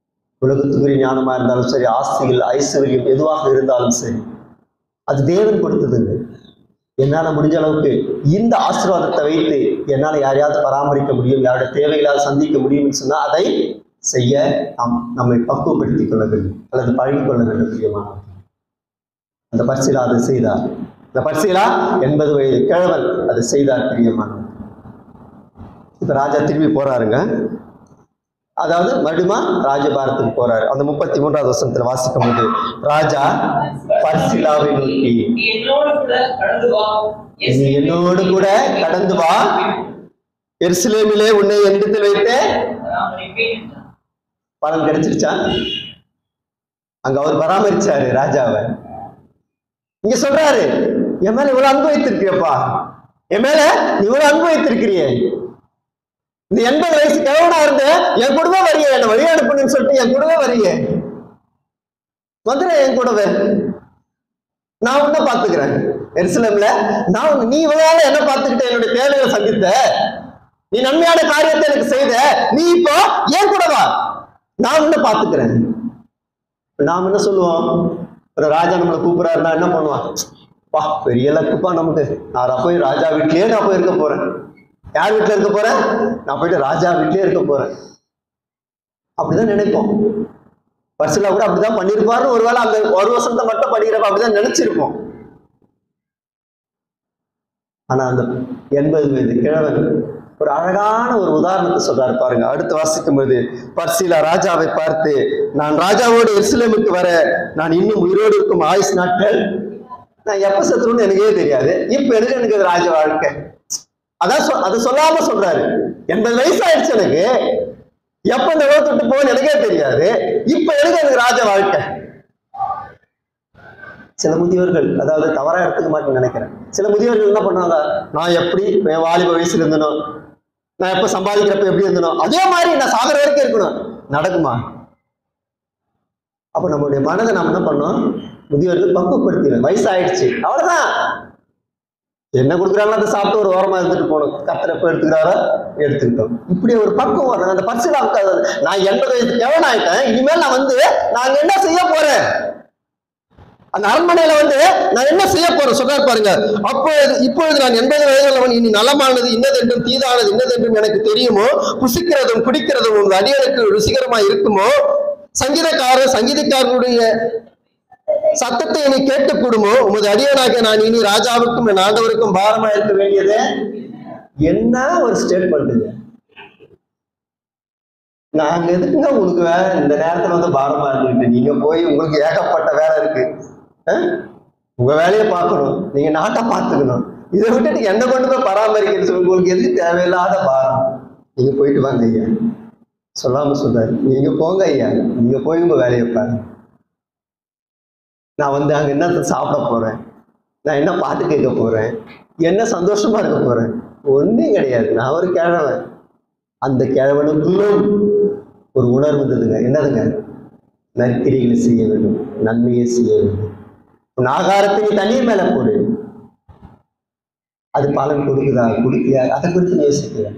உலகத்துக்குரிய ஞானமா இருந்தாலும் சரி ஆஸ்திகள் ஐஸ்வர்யம் எதுவாக இருந்தாலும் சரி அது தேவன் கொடுத்ததுங்க என்னால முடிஞ்ச அளவுக்கு இந்த ஆசீர்வாதத்தை வைத்து என்னால யாரையாவது பராமரிக்க முடியும் யாருடைய தேவைகளால் சந்திக்க முடியும்னு சொன்னா அதை செய்ய நாம் நம்மை பக்குவப்படுத்திக் கொள்ள வேண்டும் அல்லது பழகிக் கொள்ள வேண்டும் பிரியமானவர்களே அந்த பர்சிலா அதை செய்தார் இந்த பர்சிலா எண்பது வயது கிழவன் அதை செய்தார் பிரியமானவர் இப்ப ராஜா திரும்பி போறாருங்க அதாவது மறுபடியுமா ராஜபாரத்துக்கு போறாரு அந்த முப்பத்தி மூன்றாவது வருஷத்துல வாசிக்கும் போது ராஜா பர்சிலாவை நோக்கி நீ என்னோடு கூட கடந்து வா நீ என்னோடு கூட கடந்து வா எருசலேமிலே உன்னை என்னிடத்தில் வைத்து பராமரிப்பேன் என்றான். பலன் கிடைச்சிருச்சா அங்க அவர் பராமரிச்சாரு ராஜாவை இங்க சொல்றாரு என் மேல இவ்வளவு அன்பு வைத்திருக்கியப்பா என் மேல நீ இவ்வளவு அன்பு வைத்திருக்கிறியே இந்த எண்பது வயசு கிழவனா இருந்த என் கூடவே வரிய என்ன வழி அனுப்புன்னு சொல்லிட்டு என் கூடவே வரிய வந்துடு என் கூடவே நான் உன்ன பாத்துக்கிறேன் எருசலேம்ல நான் உன்னை- நீ இவ்வளவு நாள் என்ன பார்த்துக்கிட்ட என்னுடைய தேவைகளை சந்தித்த நீ நன்மையான காரியத்தை எனக்கு செய்த நீ இப்போ ஏன் கூட வா நான் உன்னை பாத்துக்கிறேன் நாம் என்ன சொல்லுவோம் ஒரு ராஜா நம்மளை கூப்பிடுறாருன்னா என்ன பண்ணுவான் வா பெரிய லக்குப்பா நமக்கு நான் போய் ராஜா வீட்லயே நான் போய் இருக்க போறேன் யார் வீட்டுல இருக்க போறேன் நான் போயிட்டு ராஜா வீட்லயே இருக்க போறேன் அப்படிதான் நினைப்போம் பர்சிலா கூட அப்படிதான் பண்ணியிருப்பாருன்னு ஒருவேளை அந்த ஒரு வருஷத்தை மட்டும் படிக்கிறப்ப அப்படிதான் நினைச்சிருப்போம் ஆனா அந்த எண்பது வயது கிழவன் ஒரு அழகான ஒரு உதாரணத்தை சொல்றாரு பாருங்க அடுத்து வாசிக்கும் போது பர்சிலா ராஜாவை பார்த்து நான் ராஜாவோடு எருசலேமுக்கு வர நான் இன்னும் உயிரோடு இருக்கும் ஆயுஸ் நாட்கள் நான் எப்ப செத்துருன்னு எனக்கே தெரியாது இப்ப எனக்கு எனக்கு அது ராஜ வாழ்க்கை அதான் சொ- அதை சொல்லாம சொல்றாரு எண்பது வயசு ஆயிடுச்சு எனக்கு எப்ப இந்த உலகத்தை விட்டு போவேன்னு எனக்கே தெரியாது இப்ப எனக்கு எனக்கு ராஜ வாழ்க்கை சில முதியவர்கள் அதாவது தவறா எடுத்துக்க மாட்டேன்னு நினைக்கிறேன் சில முதியவர்கள் என்ன பண்ணாங்க நான் எப்படி என் வாலிப வயசுல இருந்தனோ நான் எப்ப சம்பாதிக்கிறப்ப எப்படி இருந்தனோ அதே மாதிரி நான் சாகர வரைக்கும் இருக்கணும் நடக்குமா அப்ப நம்மளுடைய மனதை நம்ம என்ன பண்ணோம் முதியவர்கள் பக்குவப்படுத்திடும் வயசாயிடுச்சு அவ்வளவுதான் என்ன கொடுக்குறாங்களோ அதை சாப்பிட்டு ஒரு ஓரமா இருந்துட்டு போகணும் கத்திர எப்ப எடுத்துக்கிறாரோ எடுத்துக்கிட்டோம் இப்படி ஒரு பக்குவம் வரணும் அந்த பரிசு நான் எண்பது வயசு எவன் ஆயிட்டேன் இனிமேல் நான் வந்து நான் என்ன செய்ய போறேன் அந்த அரண்மனையில வந்து நான் என்ன செய்ய போறேன் சொல்றாரு பாருங்க அப்பொழுது இப்பொழுது நான் எண்பது வயதுள்ளவன் இனி நலமானது இன்னதென்றும் தீதானது இன்னதென்றும் எனக்கு தெரியுமோ புசிக்கிறதும் குடிக்கிறதும் உங்கள் அடியனுக்கு ருசிகரமா இருக்குமோ சங்கீதக்காரர் சங்கீதக்காரனுடைய சத்தத்தை இனி கேட்டு கூடுமோ உமது அடியனாக நான் இனி ராஜாவுக்கும் என் ஆண்டவருக்கும் பாரமா இருக்க வேண்டியது என்ன ஒரு ஸ்டேட்மெண்ட்டுங்க நாங்க எதுக்குங்க உங்களுக்கு வேலை இந்த நேரத்துல வந்து பாரமா இருந்துக்கிட்டு நீங்க போய் உங்களுக்கு ஏகப்பட்ட வேலை இருக்கு அஹ்? உங்க வேலையை பார்க்கணும் நீங்க நாட்டை பார்த்துக்கணும் இதை விட்டுட்டு என்ன கொண்டு போய் பராமரிக்கிறது சொல்லி உங்களுக்கு எதுக்கு தேவையில்லாத பாரம் நீங்க போயிட்டு வாங்க ஐயா சொல்லாம சொல்றாரு நீங்க போங்க ஐயா நீங்க போய் உங்க வேலையை பாருங்க நான் வந்து அங்க என்ன சாப்பிட போறேன் நான் என்ன பாட்டு கேட்க போறேன் என்ன சந்தோஷமா இருக்க போறேன் ஒன்றும் கிடையாது நான் ஒரு கிழவன் அந்த கிழவனுக்குள்ளும் ஒரு உணர்வு இருந்ததுங்க என்னதுங்க நற்கிரிகளை செய்ய வேண்டும் நன்மையை செய்ய வேண்டும் உன் ஆகாரத்தை நீ தண்ணீர் மேல போடு அது பலன் கொடுக்குதா கொடுக்கலையா அதை குறித்து யோசிக்கல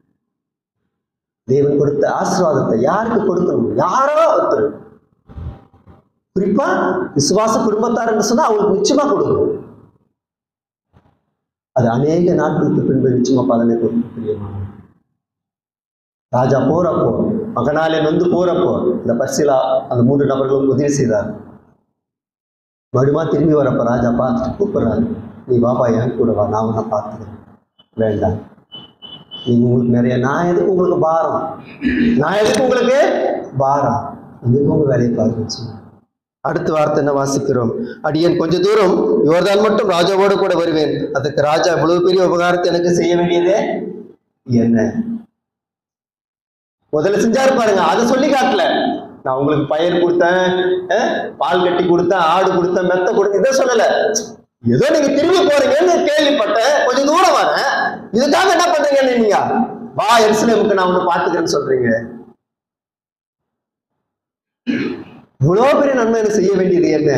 தேவன் கொடுத்த ஆசீர்வாதத்தை யாருக்கு கொடுக்கணும் யாரோ ஒருத்தர் குறிப்பா விசுவாச குடும்பத்தார் சொன்னா அவங்களுக்கு நிச்சயமா கொடுக்கணும் அது அநேக நாட்களுக்கு பின்பு நிச்சயமா பலனை கொடுக்கும் பிரியமான ராஜா போறப்போ மகனாலே வந்து போறப்போ இந்த பர்சிலா அந்த மூன்று நபர்களும் உதவி செய்தார் மறுமா திரும்பி வரப்ப ராஜா பார்த்துட்டு கூப்பிடுறாரு நீ வாப்பா என் கூட வா நான் உன்னை பார்த்துக்கிறேன் வேண்டாம் நீங்க உங்களுக்கு நிறைய நான் எதுக்கு உங்களுக்கு பாரம் நான் எதுக்கு உங்களுக்கு பாரம் இதுக்கு உங்க வேலையை பாருங்க சொன்னார். அடுத்த வார்த்தை என்ன வாசிக்கிறோம் அடியேன் கொஞ்ச தூரம் யோர்தான் மட்டும் ராஜாவோடு கூட வருவேன் அதுக்கு ராஜா இவ்வளவு பெரிய உபகாரத்தை எனக்கு செய்ய வேண்டியதே என்ன முதல்ல செஞ்சாரு பாருங்க அதை சொல்லி காட்டல நான் உங்களுக்கு பயிர் கொடுத்தேன் அஹ், பால் கட்டி கொடுத்தேன் ஆடு கொடுத்தேன் மெத்த கொடுத்தேன் இதை சொல்லல ஏதோ நீங்க திரும்பி போறீங்கன்னு கேள்விப்பட்டேன் கொஞ்சம் தூரம் வரேன் இதுக்காக என்ன பண்றீங்கன்னு நீங்க வா எருசலேமுக்கு நான் ஒண்ணு பாத்துக்கிறேன்னு சொல்றீங்க இவ்வளவு பெரிய நன்மை எனக்கு செய்ய வேண்டியது என்ன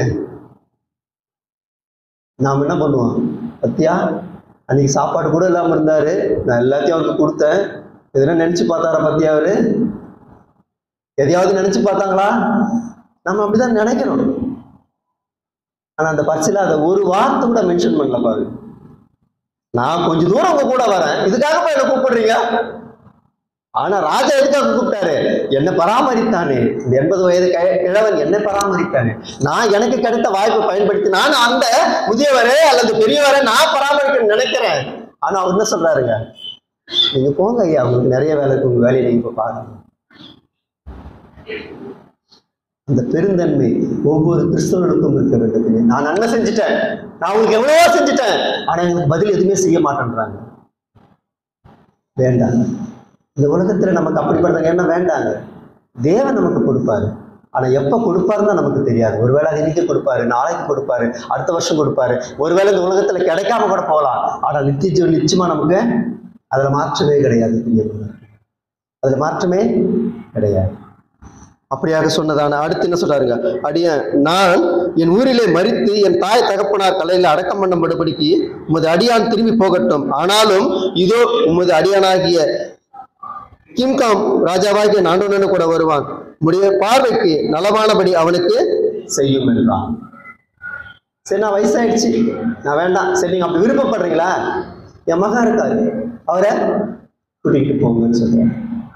நாம் என்ன பண்ணுவோம் பத்தியா அன்னைக்கு சாப்பாடு கூட இல்லாம இருந்தாரு நான் எல்லாத்தையும் அவருக்கு கொடுத்தேன் இதெல்லாம் நினைச்சு பார்த்தாரா பத்தியா அவரு எதையாவது நினைச்சு பார்த்தாங்களா நம்ம அப்படிதான் நினைக்கிறோம் ஆனா அந்த பரிசில அதை ஒரு வார்த்தை கூட மென்ஷன் பண்ணல பாரு நான் கொஞ்ச தூரம் உங்க கூட வரேன் இதுக்காக என்ன கூப்பிடுறீங்க ஆனா ராஜா எதுக்காக கூப்பிட்டாரு என்ன பராமரித்தானே இந்த எண்பது வயது கய- கிழவன் என்ன பராமரித்தானே நான் எனக்கு கிடைத்த வாய்ப்பை பயன்படுத்தி நான் அந்த முதியவரே அல்லது பெரியவரை நான் பராமரிக்க நினைக்கிறேன் ஆனா அவர் என்ன சொல்றாருங்க நீங்க போங்க ஐயா உங்களுக்கு நிறைய வேலை இருக்கு உங்க வேலையை நீங்க இப்ப பாருங்க அந்த பெருந்தன்மை ஒவ்வொரு கிறிஸ்தவனுக்கும் இருக்க வேண்டும் நான் நன்மை செஞ்சுட்டேன் நான் உங்களுக்கு எவ்வளவோ செஞ்சுட்டேன் ஆனா எனக்கு பதில் எதுவுமே செய்ய மாட்டேன்றாங்க வேண்டாங்க இந்த உலகத்துல நமக்கு அப்படிப்பட்ட எண்ணம் வேண்டாங்க தேவன் நமக்கு கொடுப்பாரு ஆனா எப்ப கொடுப்பாருன்னு தான் நமக்கு தெரியாது ஒருவேளை அது இன்னைக்கு கொடுப்பாரு நாளைக்கு கொடுப்பாரு அடுத்த வருஷம் கொடுப்பாரு ஒருவேளை இந்த உலகத்துல கிடைக்காம கூட போகலாம் ஆனா நித்திய ஜீவன் நிச்சயமா நமக்கு அதுல மாற்றமே கிடையாது பிரியமானவர்களே. அதுல மாற்றமே கிடையாது அப்படியாக சொன்னதான அடுத்து என்ன சொல்றாருங்க அடிய நான் என் ஊரிலே மறித்து என் தாய் தகப்பனார் கலையில அடக்கம் பண்ணப்படும்படிக்கு உமது அடியான் திரும்பி போகட்டும் ஆனாலும் இதோ உமது அடியானாகிய கிம்காம் ராஜாவாகிய நாண்டோனு கூட வருவான் உம்முடைய பார்வைக்கு நலமானபடி அவனுக்கு செய்யும் என்றான் சரி நான் வயசாயிடுச்சு நான் வேண்டாம் சரி நீங்க அப்படி விருப்பப்படுறீங்களா என் மகன் இருக்காரு அவரை கூட்டிகிட்டு போங்கன்னு சொல்றேன்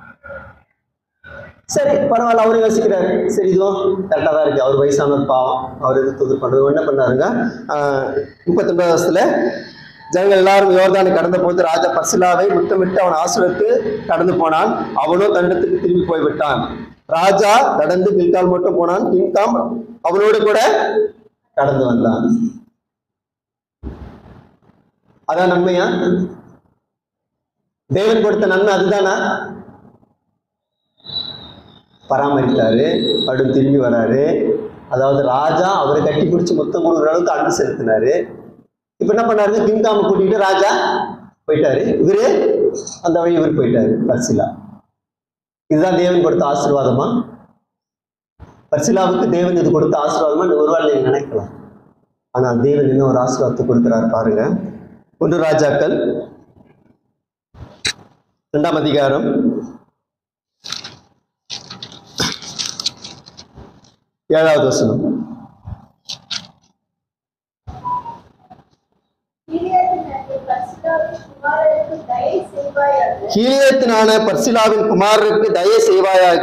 சரி பரவாயில்ல அவரும் யோசிக்கிறாரு சரி இதுவும் கரெக்டாக தான் இருக்கு அவர் வயசானவர் பாவம் அவர் எது தொகுதி பண்றது என்ன பண்ணாருங்க முப்பத்தொன்பது வருஷத்துல ஜனங்கள் எல்லாரும் யோர்தானை கடந்த போது ராஜா பர்சிலாவை முத்தமிட்டு அவன் ஆசிரியத்து கடந்து போனான் அவனும் தன்னிடத்துக்கு திரும்பி போய்விட்டான் ராஜா கடந்து பில்கால் மட்டும் போனான் பின்காம் அவனோடு கூட கடந்து வந்தான் அதான் நன்மையா தேவன் கொடுத்த நன்மை அதுதானா பராமரித்தாரு மறுபடியும் திரும்பி வராரு அதாவது ராஜா அவரை கட்டி பிடிச்சி முத்தம் கொடுக்குற அளவுக்கு அன்பு செலுத்தினாரு இப்ப என்ன பண்ணாரு கிங்காம கூட்டிட்டு ராஜா போயிட்டாரு இவரு அந்த வழி இவர் போயிட்டாரு பர்சிலா இதுதான் தேவன் கொடுத்த ஆசீர்வாதமா பர்சிலாவுக்கு தேவன் இது கொடுத்த ஆசீர்வாதமா இந்த ஒருவேளை நீங்க நினைக்கலாம் ஆனா தேவன் இன்னும் ஒரு ஆசீர்வாதத்தை கொடுக்கிறார் பாருங்க ஒன்று ராஜாக்கள் இரண்டாம் அதிகாரம் ஏழாவது வசனம் கீழியத்தின் பரிசுத்தாவின் குமாரருக்கு தயை செய்வாயாக. கீழியத்தினான பர்சிலாவின் குமாரருக்கு தயை செய்வாயாக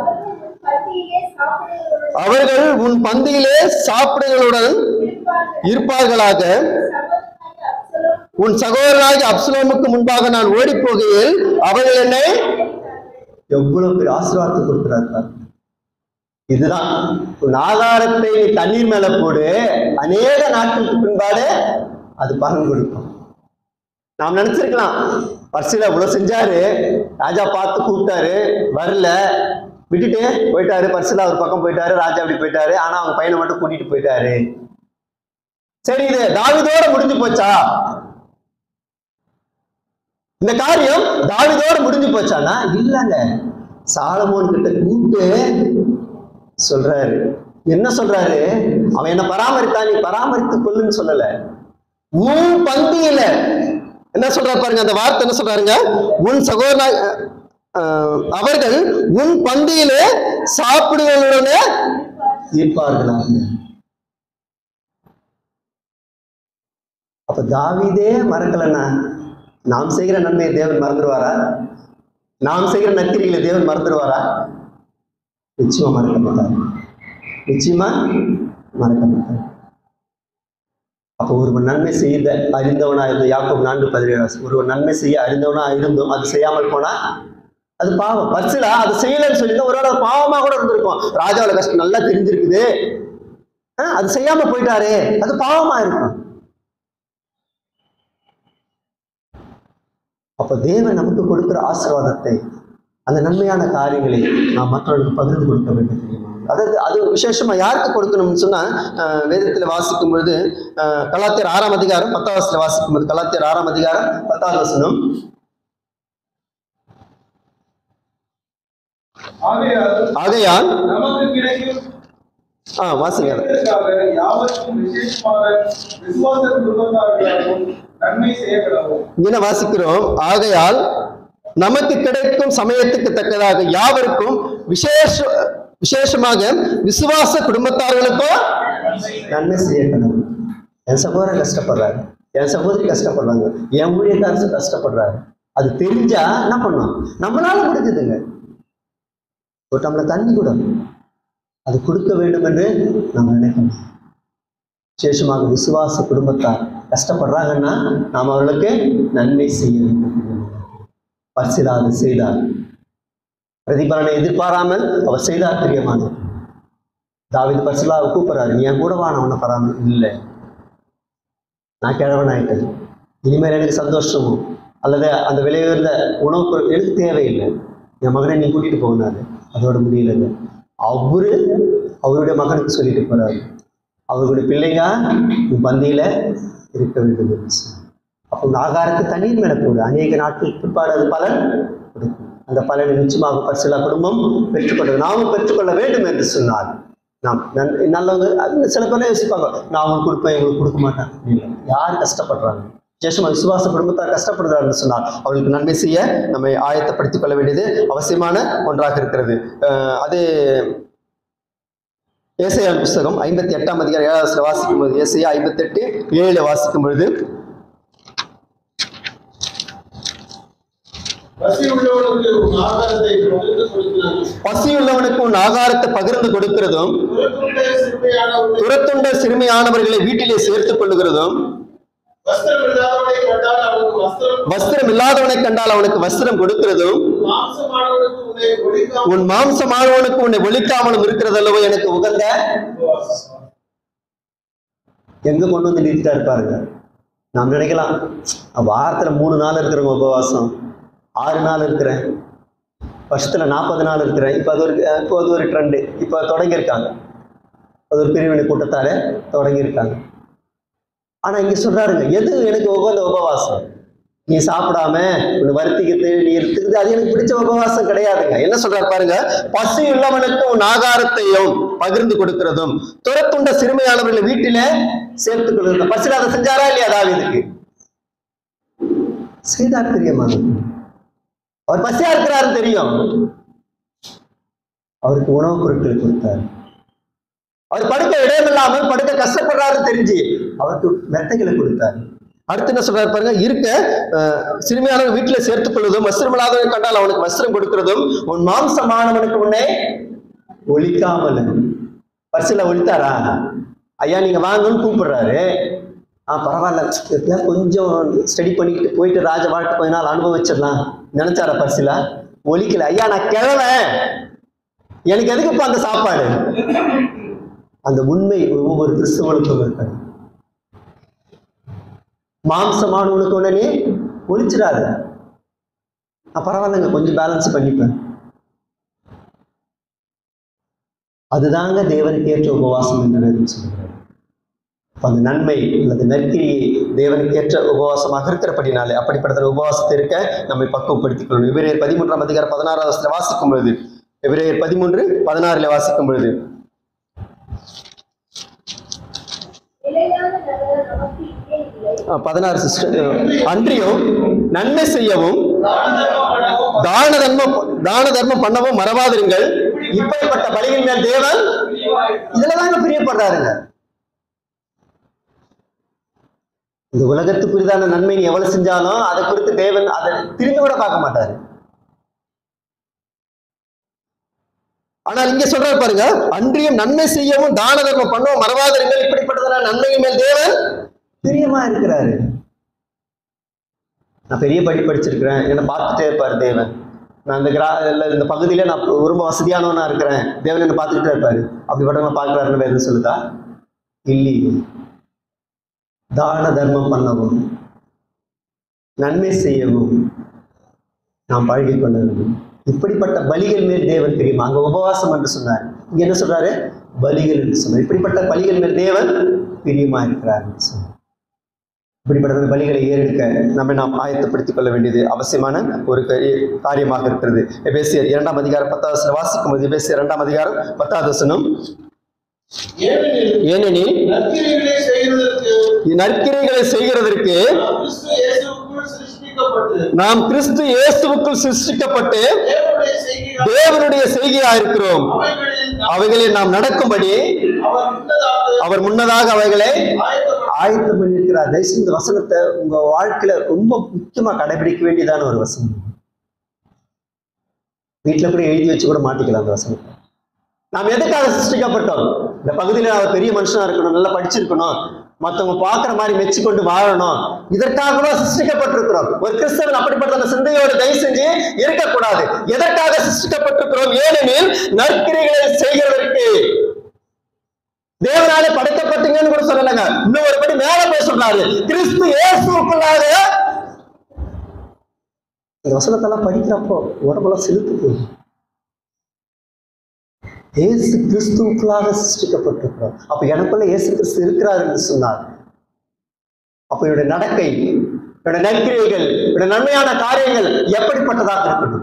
அவர்கள் உன் பந்தியிலே சாப்பிடுகிறவர்களுடன் அவர்கள் உன் பந்தியிலே சாப்பிடுகளுடன் இருப்பார்கள். இருப்பார்களாக சகோதரனாகிய அப்சலோம் உன் சகோதரனாகி அப்சலோமுக்கு முன்பாக நான் ஓடி போகையில் அவர்கள் என்னை எவ்வளவு பெரிய ஆசீர்வாதத்தை கொடுக்கிறார் பாரு. இதுதான் உன் ஆதாரத்தை நீ தண்ணீர் மேல போடு அநேக நாட்களுக்கு பின்பாடு அது பலன் கொடுக்கும் நாம் நினைச்சிருக்கலாம் பர்சில இவ்வளவு செஞ்சாரு ராஜா பார்த்து கூப்பிட்டாரு வரல விட்டுட்டு போயிட்டாரு பர்சில ஒரு பக்கம் போயிட்டாரு ராஜா அப்படி போயிட்டாரு ஆனா அவங்க பையனை மட்டும் கூட்டிட்டு போயிட்டாரு சரி இது தாவிதோட முடிஞ்சு போச்சா இந்த காரியம் தாவிதோட முடிஞ்சு போச்சானா இல்லங்க சாலமோன் கிட்ட கூப்பிட்டு சொல்றாரு என்ன சொல்றாரு அவன் என்ன பராமரித்தான் நீ பராமரித்து கொள்ளுன்னு சொல்லல உன் பந்தியில என்ன சொல்றாரு பாருங்க அந்த வார்த்தை என்ன சொல்றாருங்க உன் சகோதர அஹ், அவர்கள் உன் பந்தியிலே சாப்பிடுவதுடனே இருப்பார்களாக அப்ப தாவீதே மறக்கலன்னா நாம் செய்கிற நன்மையை தேவன் மறந்துடுவாரா நாம் செய்கிற நற்கிரிகளை தேவன் மறந்துடுவாரா நிச்சயமா மறக்க மாட்டார் நிச்சயமா மறக்க மாட்டார் அப்போ ஒருவன் நன்மை செய்த அறிந்தவனா இருந்த யாக்கோப் நான்கு பதினேழு ஒருவன் நன்மை செய்ய அறிந்தவனா இருந்தும் அது செய்யாமல் போனா அது பாவம் பர்சிலா அது செய்யலைன்னு சொல்லி ஒரு வேளை பாவமா கூட இருந்திருக்கும் ராஜாவோட கஷ்டம் நல்லா தெரிஞ்சிருக்குது ஆ, அது செய்யாம போயிட்டாரே அது பாவமா இருக்கும் அப்ப தேவன் நமக்கு கொடுக்கிற ஆசீர்வாதத்தை அந்த நன்மையான காரியங்களை நாம் மற்றவர்களுக்கு பகிர்ந்து கொடுக்க வேண்டும் தெரியுமா அதாவது அது விசேஷமா யாருக்கு கொடுக்கணும்னு சொன்னா அஹ், வேதத்துல வாசிக்கும் பொழுது அஹ், கலாத்தியர் ஆறாம் அதிகாரம் பத்தாவது வசனத்துல வாசிக்கும் போது கலாத்தியர் ஆறாம் அதிகாரம் பத்தாவது வசனம் ஆகையால் ஆகையால் நமக்கு கிடைக்கும் ஆ வாசிங்க அதை. இதற்காக யாவருக்கும் விசேஷமாக விசுவாச குடும்பத்தார்களாகவும் நன்மை செய்ய கிடவும் இங்கே வாசிக்கிறோம் ஆகையால் நமக்கு கிடைக்கும் சமயத்துக்கு தக்கதாக யாவருக்கும் விசேஷ விசேஷமாக விசுவாச குடும்பத்தார்களுக்கோ நன்மை செய்ய கடவுள் என் சகோதரன் கஷ்டப்படுறாரு என் சகோதரி கஷ்டப்படுறாங்க என் ஊழியக்காரர் கஷ்டப்படுறாரு அது தெரிஞ்சா என்ன பண்ணோம் நம்மளால முடிஞ்சதுங்க ஒரு டம்ளர் தண்ணி கூட அது கொடுக்க வேண்டும் என்று நாம் நினைக்கணும் விசேஷமாக விசுவாச குடும்பத்தார் கஷ்டப்படுறாங்கன்னா நாம் அவர்களுக்கு நன்மை செய்ய வேண்டும் பரிசிலாது செய்தார் பிரதிபலனை எதிர்பாராமல் அவர் செய்தார் பிரியமானவர் தாவிது பரிசிலாவை கூப்பிடுறாரு நீ என் கூட வா நான் உன்னை பராம இல்லை நான் கிழவன் ஆயிட்டேன் இனிமேல் எனக்கு சந்தோஷமும் அல்லது அந்த விலையுயர்ந்த உணவு பொருள் எனக்கு தேவையில்லை என் மகனை நீ கூட்டிட்டு போனாரு அதோட முடியலைங்க அவரு அவருடைய மகனுக்கு சொல்லிட்டு போறாரு அவர்களுடைய பிள்ளைங்க உன் பந்தியில இருக்க வேண்டும் என்று சொன்னார். அப்போ உன் ஆகாரத்தை தண்ணீர் மேல போடு அநேக நாட்கள் பிற்பாடு அது பலன் கொடுக்கும் அந்த பலனை நிச்சயமாக பரிசுலா குடும்பம் பெற்றுக்கொண்டது நாமும் பெற்றுக்கொள்ள வேண்டும் என்று சொன்னார் நாம் நன் நல்லவங்க அது சில பேர் யோசிப்பாங்க நான் அவங்களுக்கு கொடுப்பேன் இவங்களுக்கு கொடுக்க மாட்டேன் இல்லை யார் கஷ்டப்படுறாங்க விசேஷமா விசுவாச குடும்பத்தார் கஷ்டப்படுறாருன்னு சொன்னால் அவர்களுக்கு நன்மை செய்ய நம்மை ஆயத்தப்படுத்திக் கொள்ள வேண்டியது அவசியமான ஒன்றாக இருக்கிறது அஹ் அது ஏசையா புஸ்தகம் ஐம்பத்தி எட்டாம் அதிகாரம் ஏழாவது வாசிக்கும் போது ஏசையா ஐம்பத்தி எட்டு ஏழு வாசிக்கும் பொழுது பசி உள்ளவனுக்கு உன் ஆகாரத்தை பகிர்ந்து கொடுக்கிறது பசியுள்ளவனுக்கு உன் ஆகாரத்தை பகிர்ந்து கொடுக்கிறதும் துரத்துண்ட சிறுமையானவனை துரத்துண்ட சிறுமியானவர்களை வீட்டிலே சேர்த்துக் கொள்ளுகிறதும் வஸ்திரம் இல்லாதவனை கண்டால் அவனுக்கு வஸ்திரம் வஸ்திரம் இல்லாதவனை கண்டால் அவனுக்கு வஸ்திரம் கொடுக்கிறதும் மாம்சமானவனுக்கு உன்னை ஒழிக்காமல் உன் மாம்சமானவனுக்கு உன்னை ஒழிக்காமலும் இருக்கிறதல்லவோ எனக்கு உகந்த எங்க கொண்டு வந்து நிறுத்திட்டாரு பாருங்க நாம் நினைக்கலாம் வாரத்துல மூணு நாள் இருக்கிறவங்க உபவாசம் ஆறு நாள் இருக்கிறேன் வருஷத்துல நாற்பது நாள் இருக்கிறேன் இப்போ அது ஒரு இப்போ அது ஒரு ட்ரெண்டு இப்போ தொடங்கியிருக்காங்க அது ஒரு பிரிவினை கூட்டத்தால தொடங்கியிருக்காங்க ஆனா இங்க சொல்றாருங்க எது எனக்கு உகந்த உபவாசம் நீ சாப்பிடாம உன்னை வருத்திக்கிட்டு நீ இருக்குது அது எனக்கு பிடிச்ச உபவாசம் கிடையாதுங்க என்ன சொல்றாரு பாருங்க பசி உள்ளவனுக்கு உன் ஆகாரத்தையும் பகிர்ந்து கொடுக்கிறதும் துரத்துண்ட சிறுமையானவர்களை வீட்டில சேர்த்துக் கொள்கிறது பசியில் அதை செஞ்சாரா இல்லையா தாவீதுக்கு செய்தார் பிரியமானது அவர் பசியா இருக்கிறாருன்னு தெரியும் அவருக்கு உணவுப் பொருட்கள் கொடுத்தார் அவர் படுக்க இடமில்லாமல் படுக்க கஷ்டப்படுறாருன்னு தெரிஞ்சு அவருக்கு மெத்தைகளை கொடுத்தார் அடுத்து என்ன சொல்றாரு பாருங்க இருக்க அஹ், சிறுமியானவன் வீட்டுல சேர்த்துக் கொள்வதும் வஸ்திரம் இல்லாதவனை கண்டால் அவனுக்கு வஸ்திரம் கொடுக்கிறதும் உன் மாம்சமானவனுக்கு உன்னை ஒழிக்காமல் பரிசுல ஒழித்தாரா ஐயா நீங்க வாங்கன்னு கூப்பிடுறாரு ஆ பரவாயில்ல எப்படியா கொஞ்சம் ஸ்டடி பண்ணிக்கிட்டு போயிட்டு ராஜ வாழ்க்கை கொஞ்ச நாள் அனுபவிச்சிடலாம் நினைச்சாரா பரிசுல ஒழிக்கல ஐயா நான் கிழவன் எனக்கு எதுக்குப்பா அந்த சாப்பாடு அந்த உண்மை ஒவ்வொரு கிறிஸ்தவனுக்கும் இருக்காது மாம்சமானவனுக்கு உடனே ஒழிச்சிடாது நான் பரவாயில்லைங்க கொஞ்சம் பேலன்ஸ் பண்ணிப்பேன் அதுதாங்க தேவனுக்கு ஏற்ற உபவாசம் என்று வேதம் சொல்கிறார் அப்ப அந்த நன்மை அல்லது நற்கிரியை தேவனுக்கு ஏற்ற உபவாசமாக இருக்கிறபடினாலே அப்படிப்பட்ட உபவாசத்தை இருக்க நம்மை பக்குவப்படுத்திக் கொள்ளணும் எபிரேயர் பதிமூன்றாம் அதிகாரம் பதினாறாம் வசனத்தை வாசிக்கும் பொழுது எபிரேயர் பதிமூன்று பதினாறுல வாசிக்கும் பொழுது நிலையான நகரம் நமக்கு இங்கே இல்லை அஹ், பதினாறு சிஸ்டர் அன்றியும் நன்மை செய்யவும் தான தர்மம் தான தர்மம் பண்ணவும் மறவாதிருங்கள் இப்படிப்பட்ட பலியின் மேல் தேவன் இதுல தாங்க பிரியப்படுறாருங்க இந்த உலகத்துக்குரிதான நன்மை நீ எவ்வளவு செஞ்சாலும் அதை குறித்து தேவன் அதை திரும்பி கூட பார்க்க மாட்டாரு ஆனால் இங்க சொல்றாரு பாருங்க அன்றியும் நன்மை செய்யவும் தான தர்மம் பண்ணவும் மறவாதிருங்கள் இப்படிப்பட்டதான நன்மையின் மேல் தேவன் பிரியமா இருக்கிறாரு நான் பெரிய படி படிச்சிருக்கிறேன் என்னை பார்த்துட்டே இருப்பார் தேவன் நான் இந்த கிரா இல்ல இந்த பகுதியில நான் ரொம்ப வசதியானவனா இருக்கிறேன் தேவன் என்னை பார்த்துக்கிட்டே இருப்பாரு அப்படிப்பட்டவங்க பார்க்கறாருன்னு வேதம் சொல்லுதா இல்லையே தான தர்மம் பண்ணவும் நன்மை செய்யவும் நாம் பழகிக் கொள்ள வேண்டும் இப்படிப்பட்ட பலிகள் மேல் தேவன் தெரியுமா அங்க உபவாசம் என்று சொன்னார் இங்க என்ன சொல்றாரு பலிகள் என்று சொன்னார் இப்படிப்பட்ட பலிகள் மேல் தேவன் பிரியமா இருக்கிறார் என்று சொன்னார் இப்படிப்பட்ட பலிகளை ஏறெடுக்க நம்மை நாம் ஆயத்தப்படுத்திக் கொள்ள வேண்டியது அவசியமான ஒரு கரி- காரியமாக இருக்கிறது எபேசியர் இரண்டாம் அதிகாரம் பத்தாவது வசனம் வாசிக்கும் போது எபேசியர் இரண்டாம் அதிகாரம் பத்தாவது வசனம் ஏனெனில் ஏனெனில் நற்கிரிகளை செய்வதற்கு நற்கிரைகளை செய்கிறதற்கு கிறிஸ்து இயேசுவுக்குள் சிருஷ்டிக்கப்பட்டு நாம் கிறிஸ்து இயேசுவுக்குள் சிருஷ்டிக்கப்பட்டு தேவனுடைய செய்கையால் தேவனுடைய செய்கையா இருக்கிறோம் அவைகளில் நாம் அவைகளில் நாம் நடக்கும்படி அவர் முன்னதாக அவர் முன்னதாக அவைகளை ஆயத்தப்பட்டு ஆயத்தம் பண்ணியிருக்கிறார் தயவுசெய்து இந்த வசனத்தை உங்க வாழ்க்கையில ரொம்ப முக்கியமா கடைபிடிக்க வேண்டியதான ஒரு வசனம் வீட்டுல கூட எழுதி வச்சு கூட மாட்டிக்கலாம் அந்த வசனத்தை நாம் எதுக்காக சிருஷ்டிக்கப்பட்டோம் இந்த பகுதியில நான் பெரிய மனுஷனா இருக்கணும் நல்லா படிச்சிருக்கணும் மத்தவங்க பார்க்குற மாதிரி மெச்சு கொண்டு வாழணும் இதற்காக கூட சிருஷ்டிக்கப்பட்டிருக்கிறோம் ஒரு கிறிஸ்தவன் அப்படிப்பட்ட அந்த சிந்தையோடு தயவு செஞ்சு இருக்கக்கூடாது எதற்காக சிருஷ்டிக்கப்பட்டிருக்கிறோம் ஏனெனில் நற்கிரைகளை செய்கிறதற்கு தேவனாலே படைக்கப்பட்டீங்கன்னு கூட சொல்லலைங்க இன்னும் ஒரு படி மேல போய் சொல்றாரு கிறிஸ்து இயேசுக்குள்ளாக இந்த வசனத்தெல்லாம் படிக்கிறப்போ உடம்பெல்லாம் செலுத்து போகுது இயேசு கிறிஸ்துவுக்குள்ளாக சிருஷ்டிக்கப்பட்டிருக்கிறோம் அப்ப எனக்குள்ள இயேசு கிறிஸ்து இருக்கிறார் என்று சொன்னார் அப்ப என்னுடைய நடக்கை என்னுடைய நற்கிரைகள் என்னுடைய நன்மையான காரியங்கள் எப்படிப்பட்டதாக இருக்கணும்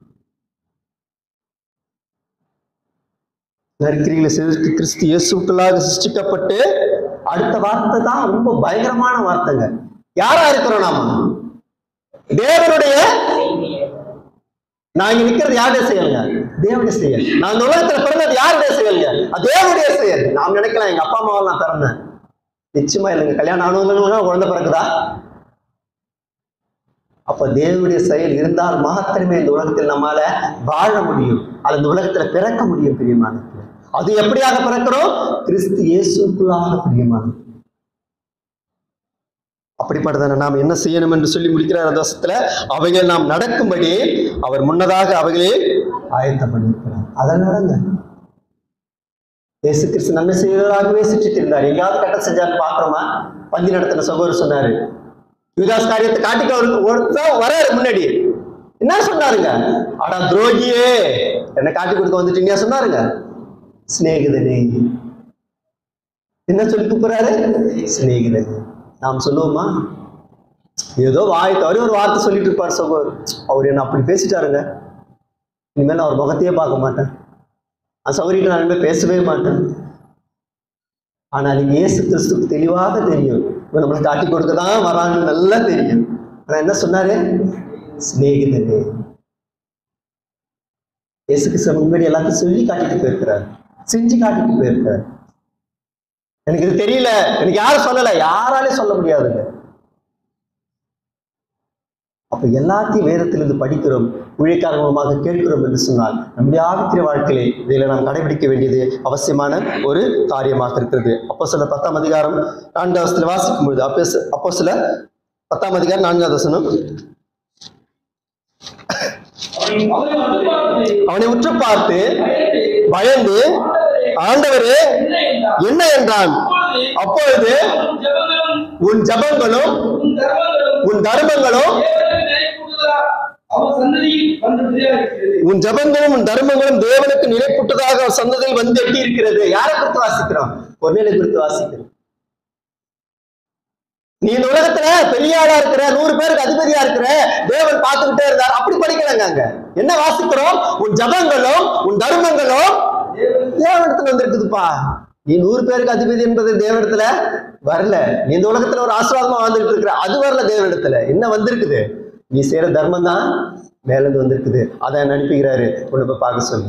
நற்கிரிகளை செய்வதற்கு கிறிஸ்து இயேசுக்குள்ளாக சிருஷ்டிக்கப்பட்டு அடுத்த வார்த்தை தான் ரொம்ப பயங்கரமான வார்த்தைங்க யாரா இருக்கிறோம் நாம தேவனுடைய நான் இங்க நிக்கிறது யாருடைய செயலுங்க தேவனுடைய செயல் நான் இந்த உலகத்துல பிறந்தது யாருடைய செயலுங்க அது தேவனுடைய செயல் நாம் நினைக்கலாம் எங்க அப்பா அம்மாவால் நான் பிறந்தேன் நிச்சயமா இல்லைங்க கல்யாணம் ஆனவங்களுக்கு குழந்தை பிறகுதா அப்ப தேவனுடைய செயல் இருந்தால் மாத்திரமே இந்த உலகத்தில் நம்மால வாழ முடியும் அது இந்த உலகத்துல பிறக்க முடியும் பிரியமானது அது எப்படியாக பிறக்கிறோம் கிறிஸ்து இயேசுக்குள்ளாக பிரியமானது அப்படிப்பட்டதான நாம் என்ன செய்யணும் என்று சொல்லி முடிக்கிறார் அந்த வருஷத்துல அவைகள் நாம் நடக்கும்படி அவர் முன்னதாக அவைகளே ஆயத்தம் பண்ணியிருக்கிறார் அதை நடங்க இயேசு கிறிஸ்து நன்மை செய்வதாகவே சுற்றிட்டு இருந்தார் எங்கேயாவது கட்டம் செஞ்சாருன்னு பாக்குறோமா பந்தி நடத்தின சகோதரர் சொன்னாரு யுதாஸ் காரியத்தை காட்டிக்க அவருக்கு ஒருத்தர் வராரு முன்னாடி என்ன சொன்னாருங்க அடா துரோகியே என்ன காட்டி கொடுக்க வந்துட்டீங்க சொன்னாருங்க சிநேகிதனே என்ன சொல்லி கூப்பிடுறாரு சிநேகிதனே நாம் சொல்லுவோமா ஏதோ வாய் தவறி ஒரு வார்த்தை சொல்லிட்டு இருப்பார் சகோதர் அவர் என்ன அப்படி பேசிட்டாருங்க இனிமேல் நான் அவர் முகத்தையே பார்க்க மாட்டேன் அந்த சௌகரியம் நான் இனிமேல் பேசவே மாட்டேன் ஆனால் நீங்க இயேசு கிறிஸ்துக்கு தெளிவாக தெரியும் இவன் நம்மளை காட்டி கொடுக்க தான் வரான்னு நல்லா தெரியும் ஆனா என்ன சொன்னாரு சிநேகிதனே இயேசு கிறிஸ்து முன்னாடி எல்லாத்தையும் சொல்லி காட்டிட்டு போயிருக்கிறார் செஞ்சு காட்டிட்டு போயிருக்கிறார் எனக்கு இது தெரியல எனக்கு யாரும் சொல்லல யாராலே சொல்ல முடியாதுங்க அப்ப எல்லாத்தையும் வேதத்திலிருந்து படிக்கிறோம் ஊழியக்காரர் மூலமாக கேட்கிறோம் என்று சொன்னால் நம்முடைய ஆவித்திர வாழ்க்கையிலே இதில் நாம் கடைபிடிக்க வேண்டியது அவசியமான ஒரு காரியமாக இருக்கிறது அப்போ சில பத்தாம் அதிகாரம் நான்காவது வசனத்துல வாசிக்கும் பொழுது அப்போ அப்போ சில பத்தாம் அதிகாரம் நான்காவது வசனம் அவனை வந்து பார்த்து அவனை உற்று பார்த்து பயந்து பயந்து ஆண்டவரே என்ன என்றான் என்ன என்றான் அப்பொழுது அப்பொழுது உன் ஜெபங்களும் உன் ஜபங்களும் உன் தர்மங்களும் உன் தர்மங்களும் தேவனுக்கு நிலைக்கூடுதலா அவன் சந்ததியில் வந்துட்டே இருக்கிறது உன் ஜபங்களும் உன் தர்மங்களும் தேவனுக்கு நிலைப்புட்டதாக அவர் சந்ததியில் வந்து எட்டி இருக்கிறது யாரை குறித்து வாசிக்கிறோம் பொன்னிலை குறித்து வாசிக்கிறோம் நீ இந்த உலகத்துல பெரிய ஆளா இருக்கிற நூறு பேருக்கு அதிபதியா இருக்கிற தேவன் பார்த்துக்கிட்டே இருந்தார் அப்படி படிக்கலங்க அங்க என்ன வாசிக்கிறோம் உன் ஜபங்களும் உன் தர்மங்களும் தேவனிடத்துல வந்திருக்குதுப்பா நீ நூறு பேருக்கு அதிபதி என்பது தேவனிடத்துல வரல நீ இந்த உலகத்துல ஒரு ஆசீர்வாதமா வாழ்ந்துட்டு இருக்கிற அது வரல தேவனிடத்துல என்ன வந்திருக்குது நீ செய்யற தர்மம் தான் மேல இருந்து வந்திருக்குது அதை அனுப்புகிறாரு உன்னை போய் பார்க்க சொல்லி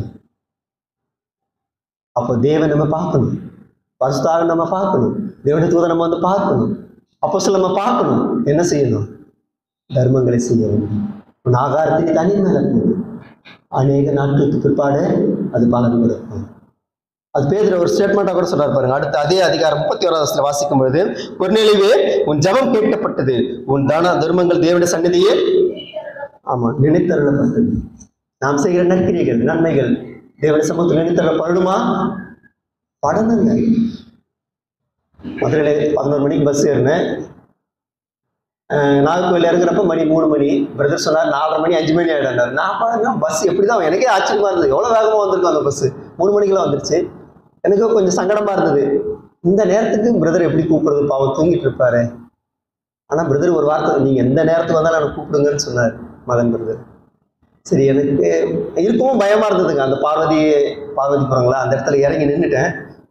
அப்போ தேவன் நம்ம பார்க்கணும் பரிசுத்தாக நம்ம பார்க்கணும் தேவனுடைய தூதை நம்ம வந்து பார்க்கணும் அப்போ சில நம்ம பார்க்கணும் என்ன செய்யணும் தர்மங்களை செய்ய வேண்டும் உன் ஆகாரத்தை தனி மேல போடு அநேக நாட்களுக்கு பிற்பாடு அது பலன் கொடுக்கும் அது பேதுல ஒரு ஸ்டேட்மெண்ட்டாக கூட சொல்றாரு பாருங்க அடுத்து அதே அதிகாரம் முப்பத்தி ஓராவது வாசிக்கும் பொழுது ஒரு நிலைவே உன் ஜெபம் கேட்கப்பட்டது உன் தான தர்மங்கள் தேவனுடைய சந்நிதியே ஆமா நினைத்தருளப்பட்டது நாம் செய்கிற நற்கிரிகள் நன்மைகள் தேவனுடைய சமூகத்தில் நினைத்தருளப்படணுமா படணுங்க மதுரையில் பதினோரு மணிக்கு பஸ் ஏறினேன் அஹ் நாகர்கோவில் இறங்குறப்ப மணி மூணு மணி பிரதர் சொன்னார் நாலரை மணி அஞ்சு மணி ஆகிடாரு நான் பாருங்க பஸ் எப்படி தான் எனக்கே ஆச்சரியமா இருந்தது எவ்வளோ வேகமாக வந்திருக்கும் அந்த பஸ் மூணு மணிக்கெல்லாம் வந்துருச்சு எனக்கு கொஞ்சம் சங்கடமா இருந்தது இந்த நேரத்துக்கு பிரதர் எப்படி கூப்பிடுறது பாவம் தூங்கிட்டு இருப்பாரு ஆனா பிரதர் ஒரு வார்த்தை நீங்க எந்த நேரத்துக்கு வந்தாலும் எனக்கு கூப்பிடுங்கன்னு சொன்னார் மதன் பிரதர் சரி எனக்கு இருக்கவும் பயமா இருந்ததுங்க அந்த பார்வதி பார்வதிபுரங்களா அந்த இடத்துல இறங்கி நின்றுட்டேன்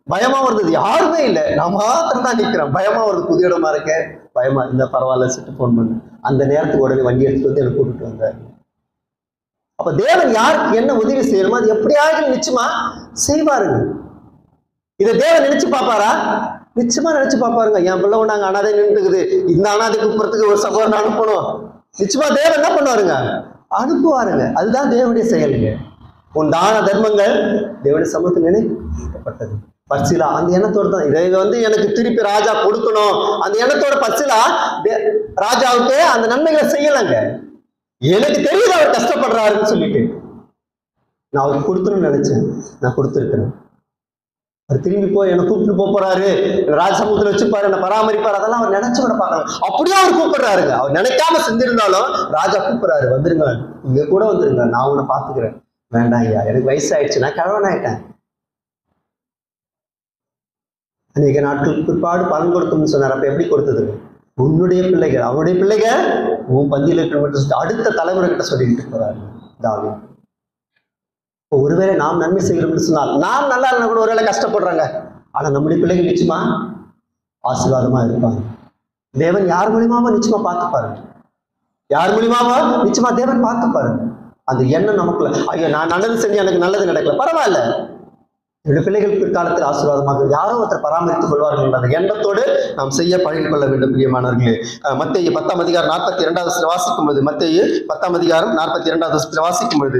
பயமா இருந்தது யாருமே இல்லை நான் மாத்திரம் தான் நிக்கிறேன் பயமா வருது புது இடமா இருக்கேன் பயமா இந்த பரவாயில்ல சிட்டு ஃபோன் பண்ணு அந்த நேரத்துக்கு உடனே வண்டி எடுத்துட்டு வந்து எனக்கு கூட்டிட்டு வந்தார் அப்ப தேவன் யாருக்கு என்ன உதவி செய்யணுமோ அது எப்படியாவது நிச்சயமா செய்வாருங்க இதை தேவன் நினைச்சு பார்ப்பாரா நிச்சயமா நினைச்சு பார்ப்பாருங்க என் பிள்ளை ஒண்ணு அங்க அனாதை நின்றுக்குது இந்த அனாதை கூப்பிடறதுக்கு ஒரு சகோதரன் அனுப்பணும் நிச்சயமா தேவன் என்ன பண்ணுவாருங்க அனுப்புவாருங்க அதுதான் தேவனுடைய செயலுங்க உன் தான தர்மங்கள் தேவனுடைய சமூகத்தில் நினைக்கப்பட்டது பர்சிலா அந்த எண்ணத்தோட தான் இதை வந்து எனக்கு திருப்பி ராஜா கொடுக்கணும் அந்த எண்ணத்தோட பர்சிலா தே- ராஜாவுக்கு அந்த நன்மைகளை செய்யலைங்க எனக்கு தெரியுது அவர் கஷ்டப்படுறாருன்னு சொல்லிட்டு நான் அவருக்கு கொடுக்கணும்னு நினைச்சேன் நான் கொடுத்துருக்கிறேன் அவர் திரும்பி போய் என்னை கூப்பிட்டு போப் போறாரு என்னை ராஜ சமூகத்துல வச்சுப்பாரு என்ன பராமரிப்பாரு அதெல்லாம் அவர் நினைச்சு கூட பார்க்கல அப்படியே அவர் கூப்பிடுறாருங்க அவர் நினைக்காம செஞ்சிருந்தாலும் ராஜா கூப்பிடுறாரு வந்துருங்க இங்க கூட வந்துருங்க நான் உன்னை பாத்துக்கிறேன் வேண்டாம் ஐயா எனக்கு வயசாயிடுச்சு நான் கிழவன் ஆயிட்டேன் அநேக நாட்களுக்கு பிற்பாடு பலன் கொடுக்கும்னு சொன்னார் அப்ப எப்படி கொடுத்தது உன்னுடைய பிள்ளைகள் அவனுடைய பிள்ளைகள் உன் பந்தியில் இருக்கிற அடுத்த தலைமுறை கிட்ட சொல்லிக்கிட்டு போறாரு தாவி இப்போ ஒருவேளை நாம் நன்மை செய்கிறோம்னு சொன்னால் நாம் நல்லா இருந்தா கூட ஒருவேளை கஷ்டப்படுறாங்க ஆனா நம்முடைய பிள்ளைகள் நிச்சயமா ஆசீர்வாதமா இருப்பாங்க தேவன் யார் மூலியமாவோ நிச்சயமா பார்த்துப்பாரு யார் மூலியமாவோ நிச்சயமா தேவன் பார்த்துப்பாரு அந்த எண்ணம் நமக்குள்ள ஐயோ நான் நல்லது செஞ்சு எனக்கு நல்லது நடக்கல பரவாயில்ல என்னுடைய பிள்ளைகள் பிற்காலத்தில் ஆசீர்வாதமாக யாரோ ஒருத்தர் பராமரித்துக் கொள்வார்கள் என்ற அந்த எண்ணத்தோடு நாம் செய்ய பழகிக் கொள்ள வேண்டும் பிரியமானவர்களே அஹ் மத்தேயு பத்தாம் அதிகாரம் நாற்பத்தி இரண்டாவது வசனத்தை வாசிக்கும் பொழுது மத்தேயு பத்தாம் அதிகாரம் நாற்பத்தி இரண்டாவது வசனத்தை வாசிக்கும் பொழுது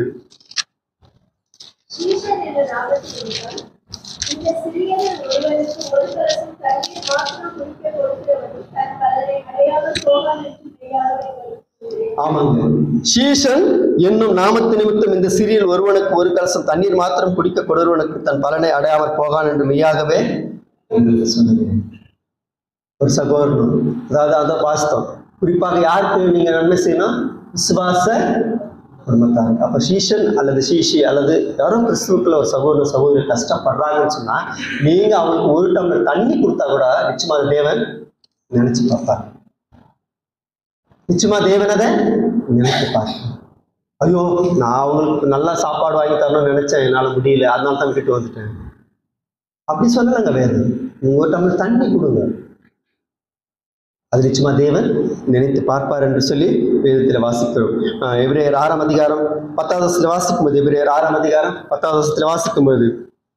ஈசன் என்ற நாமத்தினால் இந்த சிறியவன் ஒருவனுக்கு ஒரு கலசம் தண்ணீர் மாத்திரம் குடிக்க கொடுக்கிறவன் தன் பலனை அடையாமல் போகான் என்று மெய்யாகவே சொல்கிறேன். ஆமாங்க சீசன் என்னும் நாமத்து நிமித்தம் இந்த சிறியில் ஒருவனுக்கு ஒரு கலசம் தண்ணீர் மாத்திரம் குடிக்க கொடுவனுக்கு தன் பலனை அடையாமல் போகான் என்று மெய்யாகவே உங்களுக்கு சொல்லுகிறேன் ஒரு சகோதரனும் அதாவது அதான் வாஸ்தவம் குறிப்பாக யாருக்கு நீங்க நன்மை செய்யணும் விசுவாச குடும்பத்தார் அப்ப சீஷன் அல்லது சீஷி அல்லது யாரோ கிறிஸ்துவுக்குள்ள ஒரு சகோதர சகோதரி கஷ்டப்படுறாங்கன்னு சொன்னா நீங்க அவங்களுக்கு ஒரு டம்ளர் தண்ணி கொடுத்தா கூட நிச்சயமா அது தேவன் நினைச்சு பார்ப்பார் நிச்சயமா தேவன் அதை நினைத்து பார்க்கணும் ஐயோ நான் அவங்களுக்கு நல்லா சாப்பாடு வாங்கி தரணும்னு நினைச்சேன் என்னால் முடியல அதனால தான் விட்டுட்டு வந்துட்டேன் அப்படி சொல்லலைங்க வேறு நீங்க ஒரு டம்ளர் தண்ணி கொடுங்க அது நிச்சயமா தேவன் நினைத்து பார்ப்பார் என்று சொல்லி வேதத்தில் வாசிக்கிறோம் ஆஹ் எபிரேயர் ஆறாம் அதிகாரம் பத்தாவது வருஷத்துல வாசிக்கும்போது எபிரேயர் ஆறாம் அதிகாரம் பத்தாவது வருஷத்துல வாசிக்கும்போது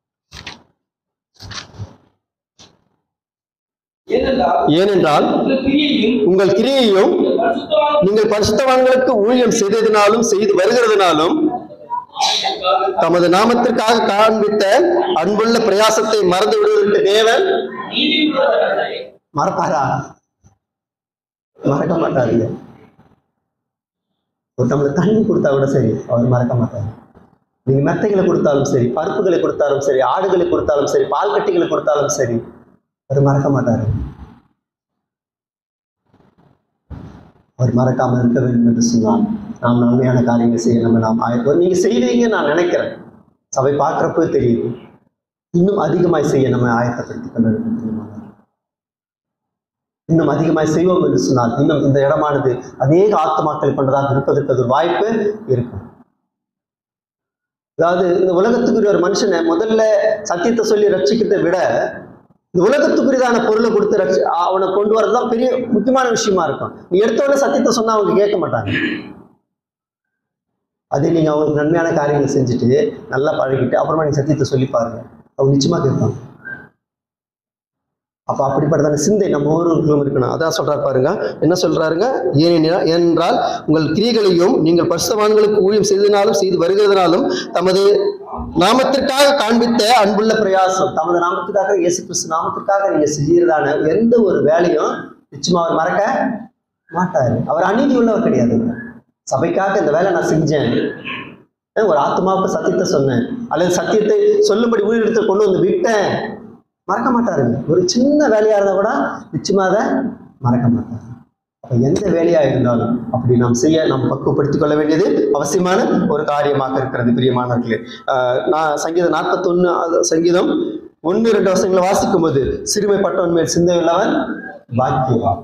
ஏனென்றால் ஏனென்றால் உங்கள் கிரியையும் உங்கள் கிரியையும் உங்கள் பரிசுத்தவான் நீங்கள் பரிசுத்தவான்களுக்கு ஊழியம் செய்ததினாலும் செய்து வருகிறதுனாலும் தமது நாமத்திற்காக காண்பித்த அன்புள்ள பிரயாசத்தை மறந்து விடுவதற்கு தேவன் நீதியுள்ளவர்களே மறப்பாரா மறக்க மாட்டாருங்க ஒரு டம்ளர் தண்ணி கொடுத்தா கூட சரி அவர் மறக்க மாட்டார் நீங்க மெத்தைகளை கொடுத்தாலும் சரி பருப்புகளை கொடுத்தாலும் சரி ஆடுகளை கொடுத்தாலும் சரி பால் கட்டிகளை கொடுத்தாலும் சரி அவர் மறக்க மாட்டாரு அவர் மறக்காம இருக்க வேண்டும் என்று சொன்னால் நாம் நன்மையான காரியங்களை செய்ய நம்ம நாம் ஆயத்தம் நீங்க செய்வீங்கன்னு நான் நினைக்கிறேன் சபை பார்க்குறப்போ தெரியுது இன்னும் அதிகமாய் செய்ய நம்ம ஆயத்தப்படுத்திக் கொள்ள வேண்டும் பிரியமானவர்களே. இன்னும் அதிகமாய் செய்வோம் என்று சொன்னால் இன்னும் இந்த இடமானது அநேக ஆத்மாக்கள் கொண்டதாக இருப்பதற்கு அது ஒரு வாய்ப்பு இருக்கும் அதாவது இந்த உலகத்துக்குரிய ஒரு மனுஷனை முதல்ல சத்தியத்தை சொல்லி ரட்சிக்கிறதை விட இந்த உலகத்துக்குரியதான பொருளை கொடுத்து ரட்சி அவனை கொண்டு வரது தான் பெரிய முக்கியமான விஷயமா இருக்கும் நீ எடுத்தோடனே சத்தியத்தை சொன்னா அவங்க கேட்க மாட்டாங்க அதே நீங்க அவங்களுக்கு நன்மையான காரியங்களை செஞ்சுட்டு நல்லா பழகிட்டு அப்புறமா நீங்க சத்தியத்தை சொல்லி பாருங்க அவங்க நிச்சயமா கேட்பாங்க அப்ப அப்படிப்பட்டதான சிந்தை நம்ம ஒவ்வொருவருக்கும் இருக்கணும் அதான் சொல்றாரு பாருங்க என்ன சொல்றாருங்க ஏனெனில் ஏனென்றால் உங்கள் கிரியைகளையும் நீங்கள் பரிசுத்தவான்களுக்கு ஊழியம் செய்ததினாலும் செய்து வருகிறதுனாலும் தமது நாமத்திற்காக காண்பித்த அன்புள்ள பிரயாசம் தமது நாமத்துக்காக இயேசு கிறிஸ்து நாமத்திற்காக நீங்க செய்யறதான எந்த ஒரு வேலையும் நிச்சயமா அவர் மறக்க மாட்டாரு அவர் அநீதி உள்ளவர் கிடையாது சபைக்காக இந்த வேலை நான் செஞ்சேன் ஒரு ஆத்மாவுக்கு சத்தியத்தை சொன்னேன் அல்லது சத்தியத்தை சொல்லும்படி உயிரிழத்தை கொண்டு வந்து விட்டேன் மறக்க மாட்டாருங்க ஒரு சின்ன வேலையா இருந்தா கூட நிச்சயமா அதை மறக்க மாட்டாரு அப்ப எந்த வேலையா இருந்தாலும் அப்படி நாம் செய்ய நாம் பக்குவப்படுத்திக் கொள்ள வேண்டியது அவசியமான ஒரு காரியமாக இருக்கிறது பிரியமானவர்களே ஆஹ் நான் சங்கீதம் நாற்பத்தொன்னு அது சங்கீதம் ஒன்று ரெண்டு வருஷங்களை வாசிக்கும் போது சிறுமைப்பட்டவன் மேல் சிந்தை உள்ளவன் பாக்கியவான்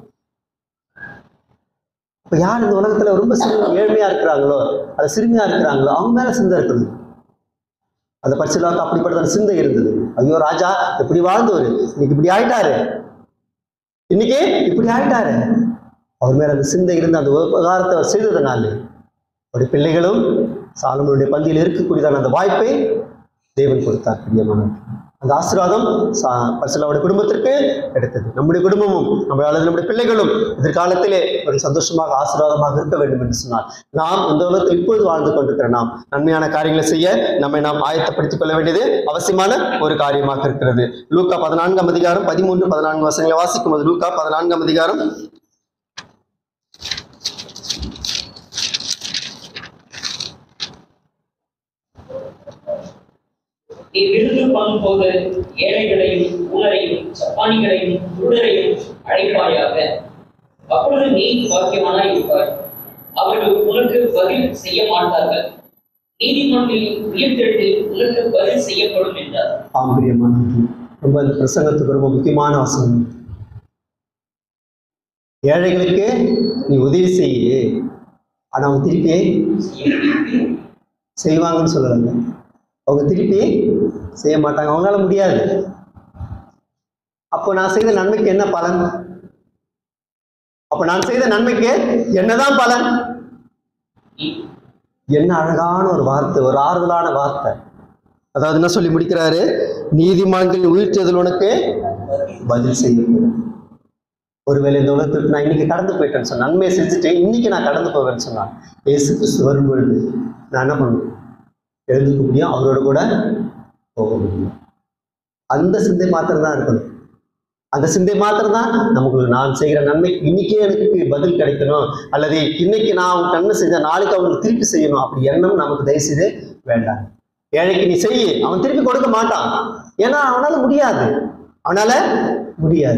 இப்ப யார் இந்த உலகத்துல ரொம்ப சிறு ஏழ்மையா இருக்கிறாங்களோ அது சிறுமியா இருக்கிறாங்களோ அவங்க மேல சிந்தை இருக்குது அந்த பரிசுலாவுக்கு அப்படிப்பட்ட சிந்தை இருந்தது ஐயோ ராஜா இப்படி வாழ்ந்தவர் இன்னைக்கு இப்படி ஆயிட்டாரு இன்னைக்கு இப்படி ஆயிட்டாரு அவர் மேல அந்த சிந்தை இருந்து அந்த உபகாரத்தை அவர் செய்ததுனால அவருடைய பிள்ளைகளும் சாலமனுடைய பந்தியில் இருக்கக்கூடியதான அந்த வாய்ப்பை தேவன் கொடுத்தார் பிரியமானவர் அந்த ஆசீர்வாதம் சா- பரிசுலாவுடைய குடும்பத்திற்கு கிடைத்தது நம்முடைய குடும்பமும் நம்ம அல்லது நம்முடைய பிள்ளைகளும் எதிர்காலத்திலே ஒரு சந்தோஷமாக ஆசீர்வாதமாக இருக்க வேண்டும் என்று சொன்னார் நாம் இந்த உலகத்தில் இப்பொழுது வாழ்ந்து கொண்டிருக்கிற நாம் நன்மையான காரியங்களை செய்ய நம்மை நாம் ஆயத்தப்படுத்திக் கொள்ள வேண்டியது அவசியமான ஒரு காரியமாக இருக்கிறது லூக்கா பதினான்காம் அதிகாரம் பதிமூன்று பதினான்கு வசனங்களை வாசிக்கும் போது லூக்கா பதினான்காம் அதிகாரம் நீ விருந்து பண்ணும் போது ஏழைகளையும் ஊழரையும் சப்பானிகளையும் குருடரையும் அழைப்பாயாக அப்பொழுது நீ பாக்கியவானாய் இருப்பாய் அவர்கள் உனக்கு பதில் செய்ய மாட்டார்கள் நீதிமன்றில் உயிர்த்தெழுந்து உனக்கு பதில் செய்யப்படும் என்றார் ஆம்பரியமானது ரொம்ப இந்த பிரசங்கத்துக்கு ரொம்ப முக்கியமான வசனம் ஏழைகளுக்கு நீ உதவி செய்யு ஆனா அவங்க திருப்பி செய்வாங்கன்னு சொல்லலைங்க அவங்க திருப்பி செய்ய மாட்டாங்க அவங்களால முடியாது அப்போ நான் செய்த நன்மைக்கு என்ன பலன் அப்போ நான் செய்த நன்மைக்கு என்னதான் பலன் நீ என்ன அழகான ஒரு வார்த்தை ஒரு ஆறுதலான வார்த்தை அதாவது என்ன சொல்லி முடிக்கிறாரு நீதிமான்கள் உயிர்த்ததில் உனக்கு பதில் செய்யப்படும் ஒருவேளை இந்த உலகத்துக்கு நான் இன்னைக்கு கடந்து போயிட்டேன்னு சொன்னேன் நன்மையை செஞ்சுட்டு இன்னைக்கு நான் கடந்து போவேன்னு சொன்னான் இயேசு கிறிஸ்து வரும்பொழுது நான் என்ன பண்ணுவேன் எழுந்துக்க முடியும் அவரோட கூட போக முடியும் அந்த சிந்தை மாத்திரம் தான் இருக்கணும் அந்த சிந்தை மாத்திரம் தான் நமக்கு நான் செய்கிற நன்மை இன்னைக்கே எனக்கு பதில் கிடைக்கணும் அல்லது இன்னைக்கு நான் அவங்க நன்மை செஞ்ச நாளைக்கு அவங்களுக்கு திருப்பி செய்யணும் அப்படி எண்ணம் நமக்கு தயவு செய்து வேண்டாம் ஏழைக்கு நீ செய் அவன் திருப்பி கொடுக்க மாட்டான் ஏன்னா அவனால முடியாது அவனால முடியாது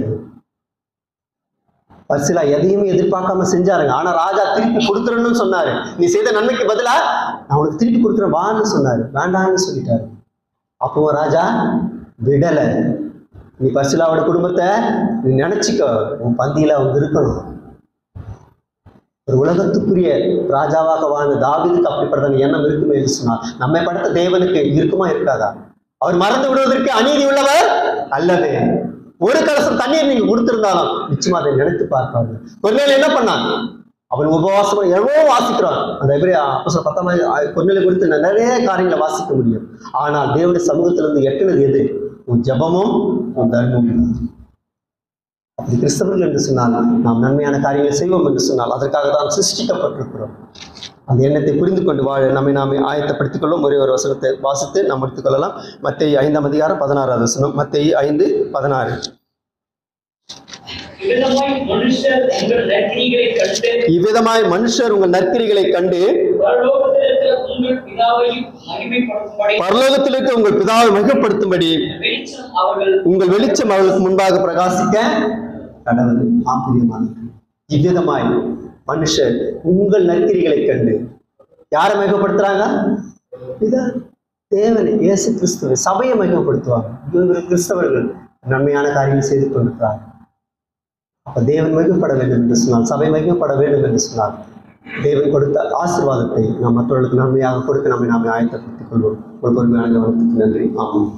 பர்சிலா எதையுமே எதிர்பார்க்காம செஞ்சாருங்க ஆனா ராஜா திருப்பி கொடுத்துறேன்னு சொன்னாரு நீ செய்த நன்மைக்கு பதிலா நான் உனக்கு திருப்பி கொடுக்குறேன் வான்னு சொன்னாரு வேண்டான்னு சொல்லிட்டாரு அப்போ ராஜா விடல நீ பர்சிலாவோட குடும்பத்தை நீ நினைச்சுக்கோ உன் பந்தியில அவங்க இருக்கணும் ஒரு உலகத்துக்குரிய ராஜாவாக வாழ்ந்த தாவீதுக்கு அப்படிப்பட்ட எண்ணம் இருக்குமே என்று சொன்னார் நம்மை படைத்த தேவனுக்கு இருக்குமா இருக்காதா அவர் மறந்து விடுவதற்கு அநீதி உள்ளவர் அல்லது ஒரு கலசம் தண்ணீர் நீங்க கொடுத்திருந்தாலும் நிச்சயமா அதை நினைத்து பார்ப்பாரு கொர்நேல் என்ன பண்ணான் அவன் உபவாசம் எவ்வளோ வாசிக்கிறான் அந்த எப்படி அப்போ பத்தாம் கொர்நேலை குறித்து நான் நிறைய காரியங்களை வாசிக்க முடியும் ஆனால் தேவனுடைய சமூகத்திலிருந்து எட்டுனது எது உன் ஜெபமும் உன் தர்மமும் அப்படி கிறிஸ்தவர்கள் என்று சொன்னால் நாம் நன்மையான காரியங்களை செய்வோம் என்று சொன்னால் அதற்காக தான் சிருஷ்டிக்கப்பட்டிருக்கிறோம் அந்த எண்ணத்தை புரிந்து கொண்டு வாழ நம்மை நாமே ஆயத்தப்படுத்திக் கொள்ளும் ஒரே ஒரு வசனத்தை வாசித்து நாம் எடுத்துக் கொள்ளலாம் மத்திய ஐந்தாம் அதிகாரம் பதினாறாவது வசனம் மத்திய ஐந்து பதினாறு இவ்விதமாய் மனுஷர் உங்கள் நற்கிரிகளை கண்டு இவ்விதமாய் மனுஷர் உங்கள் நற்கிரிகளை கண்டு பரலோகத்தில் இருக்கிற உங்கள் பிதாவையும் மகிமைப்படுத்தும்படி பரலோகத்தில் இருக்க உங்கள் பிதாவை மிகப்படுத்தும்படி வெளிச்சம் அவர்கள் உங்கள் வெளிச்சம் அவர்களுக்கு முன்பாக பிரகாசிக்க கடவுள் ஆச்சரியமானது இவ்விதமாய் மனுஷர் உங்கள் நற்கிரிகளை கண்டு யாரை மிகப்படுத்துறாங்க இதா தேவனை இயேசு கிறிஸ்துவை சபையை மிகப்படுத்துவாங்க இவர்கள் கிறிஸ்தவர்கள் நன்மையான காரியங்கள் செய்து கொண்டிருக்கிறார் அப்ப தேவன் மிகப்பட வேண்டும் என்று சொன்னால் சபை மிகப்பட வேண்டும் என்று சொன்னால் தேவன் கொடுத்த ஆசீர்வாதத்தை நாம் மற்றவர்களுக்கு நன்மையாக கொடுக்க நம்மை நாம் ஆயத்தப்படுத்திக் கொள்வோம் ஒரு பொறுமையான கவனத்துக்கு நன்றி ஆமாம்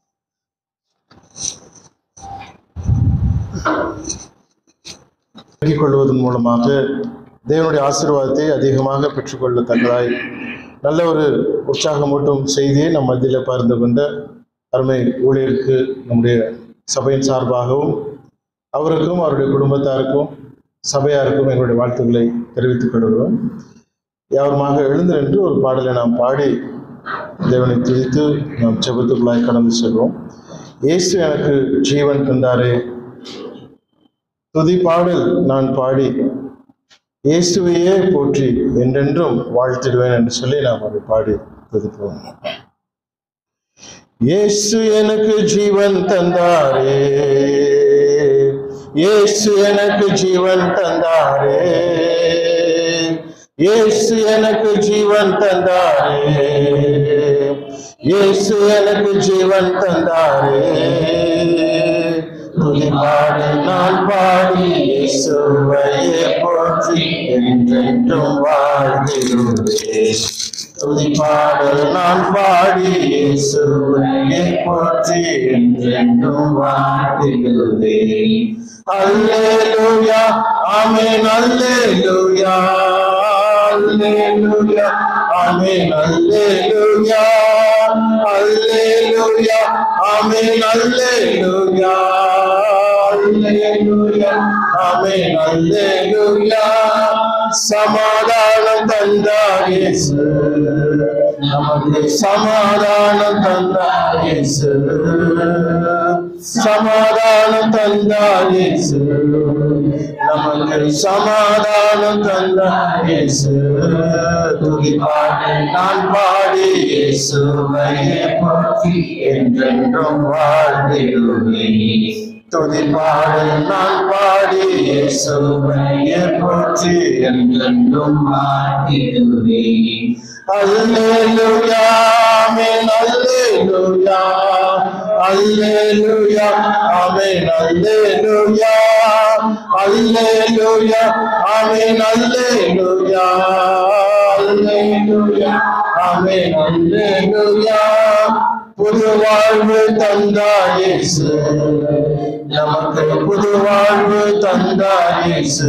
பெருக்கிக் கொள்வதன் மூலமாக தேவனுடைய ஆசீர்வாதத்தை அதிகமாக பெற்றுக்கொள்ளத்தக்கதாய் நல்ல ஒரு உற்சாகமூட்டும் செய்தியை நம் மத்தியில் பகிர்ந்து கொண்ட அருமை ஊழியருக்கு நம்முடைய சபையின் சார்பாகவும் அவருக்கும் அவருடைய குடும்பத்தாருக்கும் சபையாருக்கும் எங்களுடைய வாழ்த்துக்களை தெரிவித்துக் கொள்கிறோம் யாருமாக எழுந்து நின்று ஒரு பாடலை நாம் பாடி தேவனை துதித்து நாம் செபத்துக்குள்ளாய் கடந்து செல்வோம் இயேசு எனக்கு ஜீவன் தந்தாரே துதி பாடல் நான் பாடி இயேசுவையே போற்றி என்றென்றும் வாழ்த்திடுவேன் என்று சொல்லி நாம் அதை பாடி துதிப்போம் இயேசு எனக்கு ஜீவன் தந்தாரே இயேசு எனக்கு ஜீவன் தந்தாரே இயேசு எனக்கு ஜீவன் தந்தாரே இயேசு எனக்கு ஜீவன் தந்தாரே துதி பாடு நான் பாடி இயேசுவையே போற்றி என்றென்றும் வாழ்ந்திடுவேன் துதி பாடு நான் பாடி இயேசுவையே போற்றி என்றென்றும் வாழ்ந்திடுவேன் அல்லேலூயா ஆமென் அல்லேலூயா அல்லேலூயா ஆமென் அல்லேலூயா அல்லேலூயா ஆமென் அல்லேலூயா அல்லேலூயா ஆமென் அல்லேலூயா சமாதானம் தந்தார் இயேசு நமக்கு சமாதானம் தந்தார் இயேசு சமாதானம் தந்தார் இயேசு நமக்கு சமாதானம் தந்தார் இயேசு துதி பாடி நான் பாடி இயேசுவையே போற்றி என்றென்றும் வாழ்ந்திடுவேன் துதி பாடு நான் பாடி இயேசுவையே போற்றி என்றென்றும் வாழ்ந்திடுவேன் அல்லேலூயா ஆமென் அல்லேலூயா அல்லேலூயா ஆமென் அல்லேலூயா அல்லேலூயா ஆமென் அல்லேலூயா அல்லேலூயா ஆமென் அல்லேலூயா புது வாழ்வு தந்தார் இயேசு நமக்கு புது வாழ்வு தந்தார் இயேசு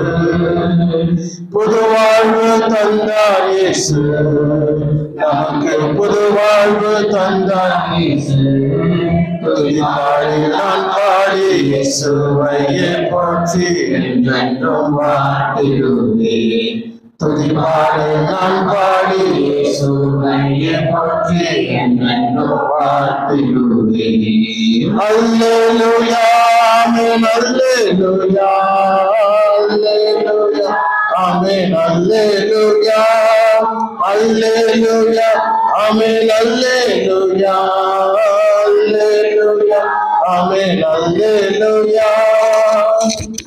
புது வாழ்வு தந்தார் இயேசு நமக்கு புது வாழ்வு தந்தார் இயேசு துதி பாடி நான் பாடி இயேசுவையே போற்றி என்றென்றும் வாழ்த்திடுவேன் துதி பாடு நான் பாடி இயேசுவையே போற்றி என்றென்றும் வாழ்த்திடுவேன் அல்லேலூயா ஆமென் அல்லேலூயா அல்லேலூயா ஆமென் அல்லேலூயா அல்லேலூயா ஆமென் அல்லேலூயா அல்லேலூயா ஆமென் அல்லேலூயா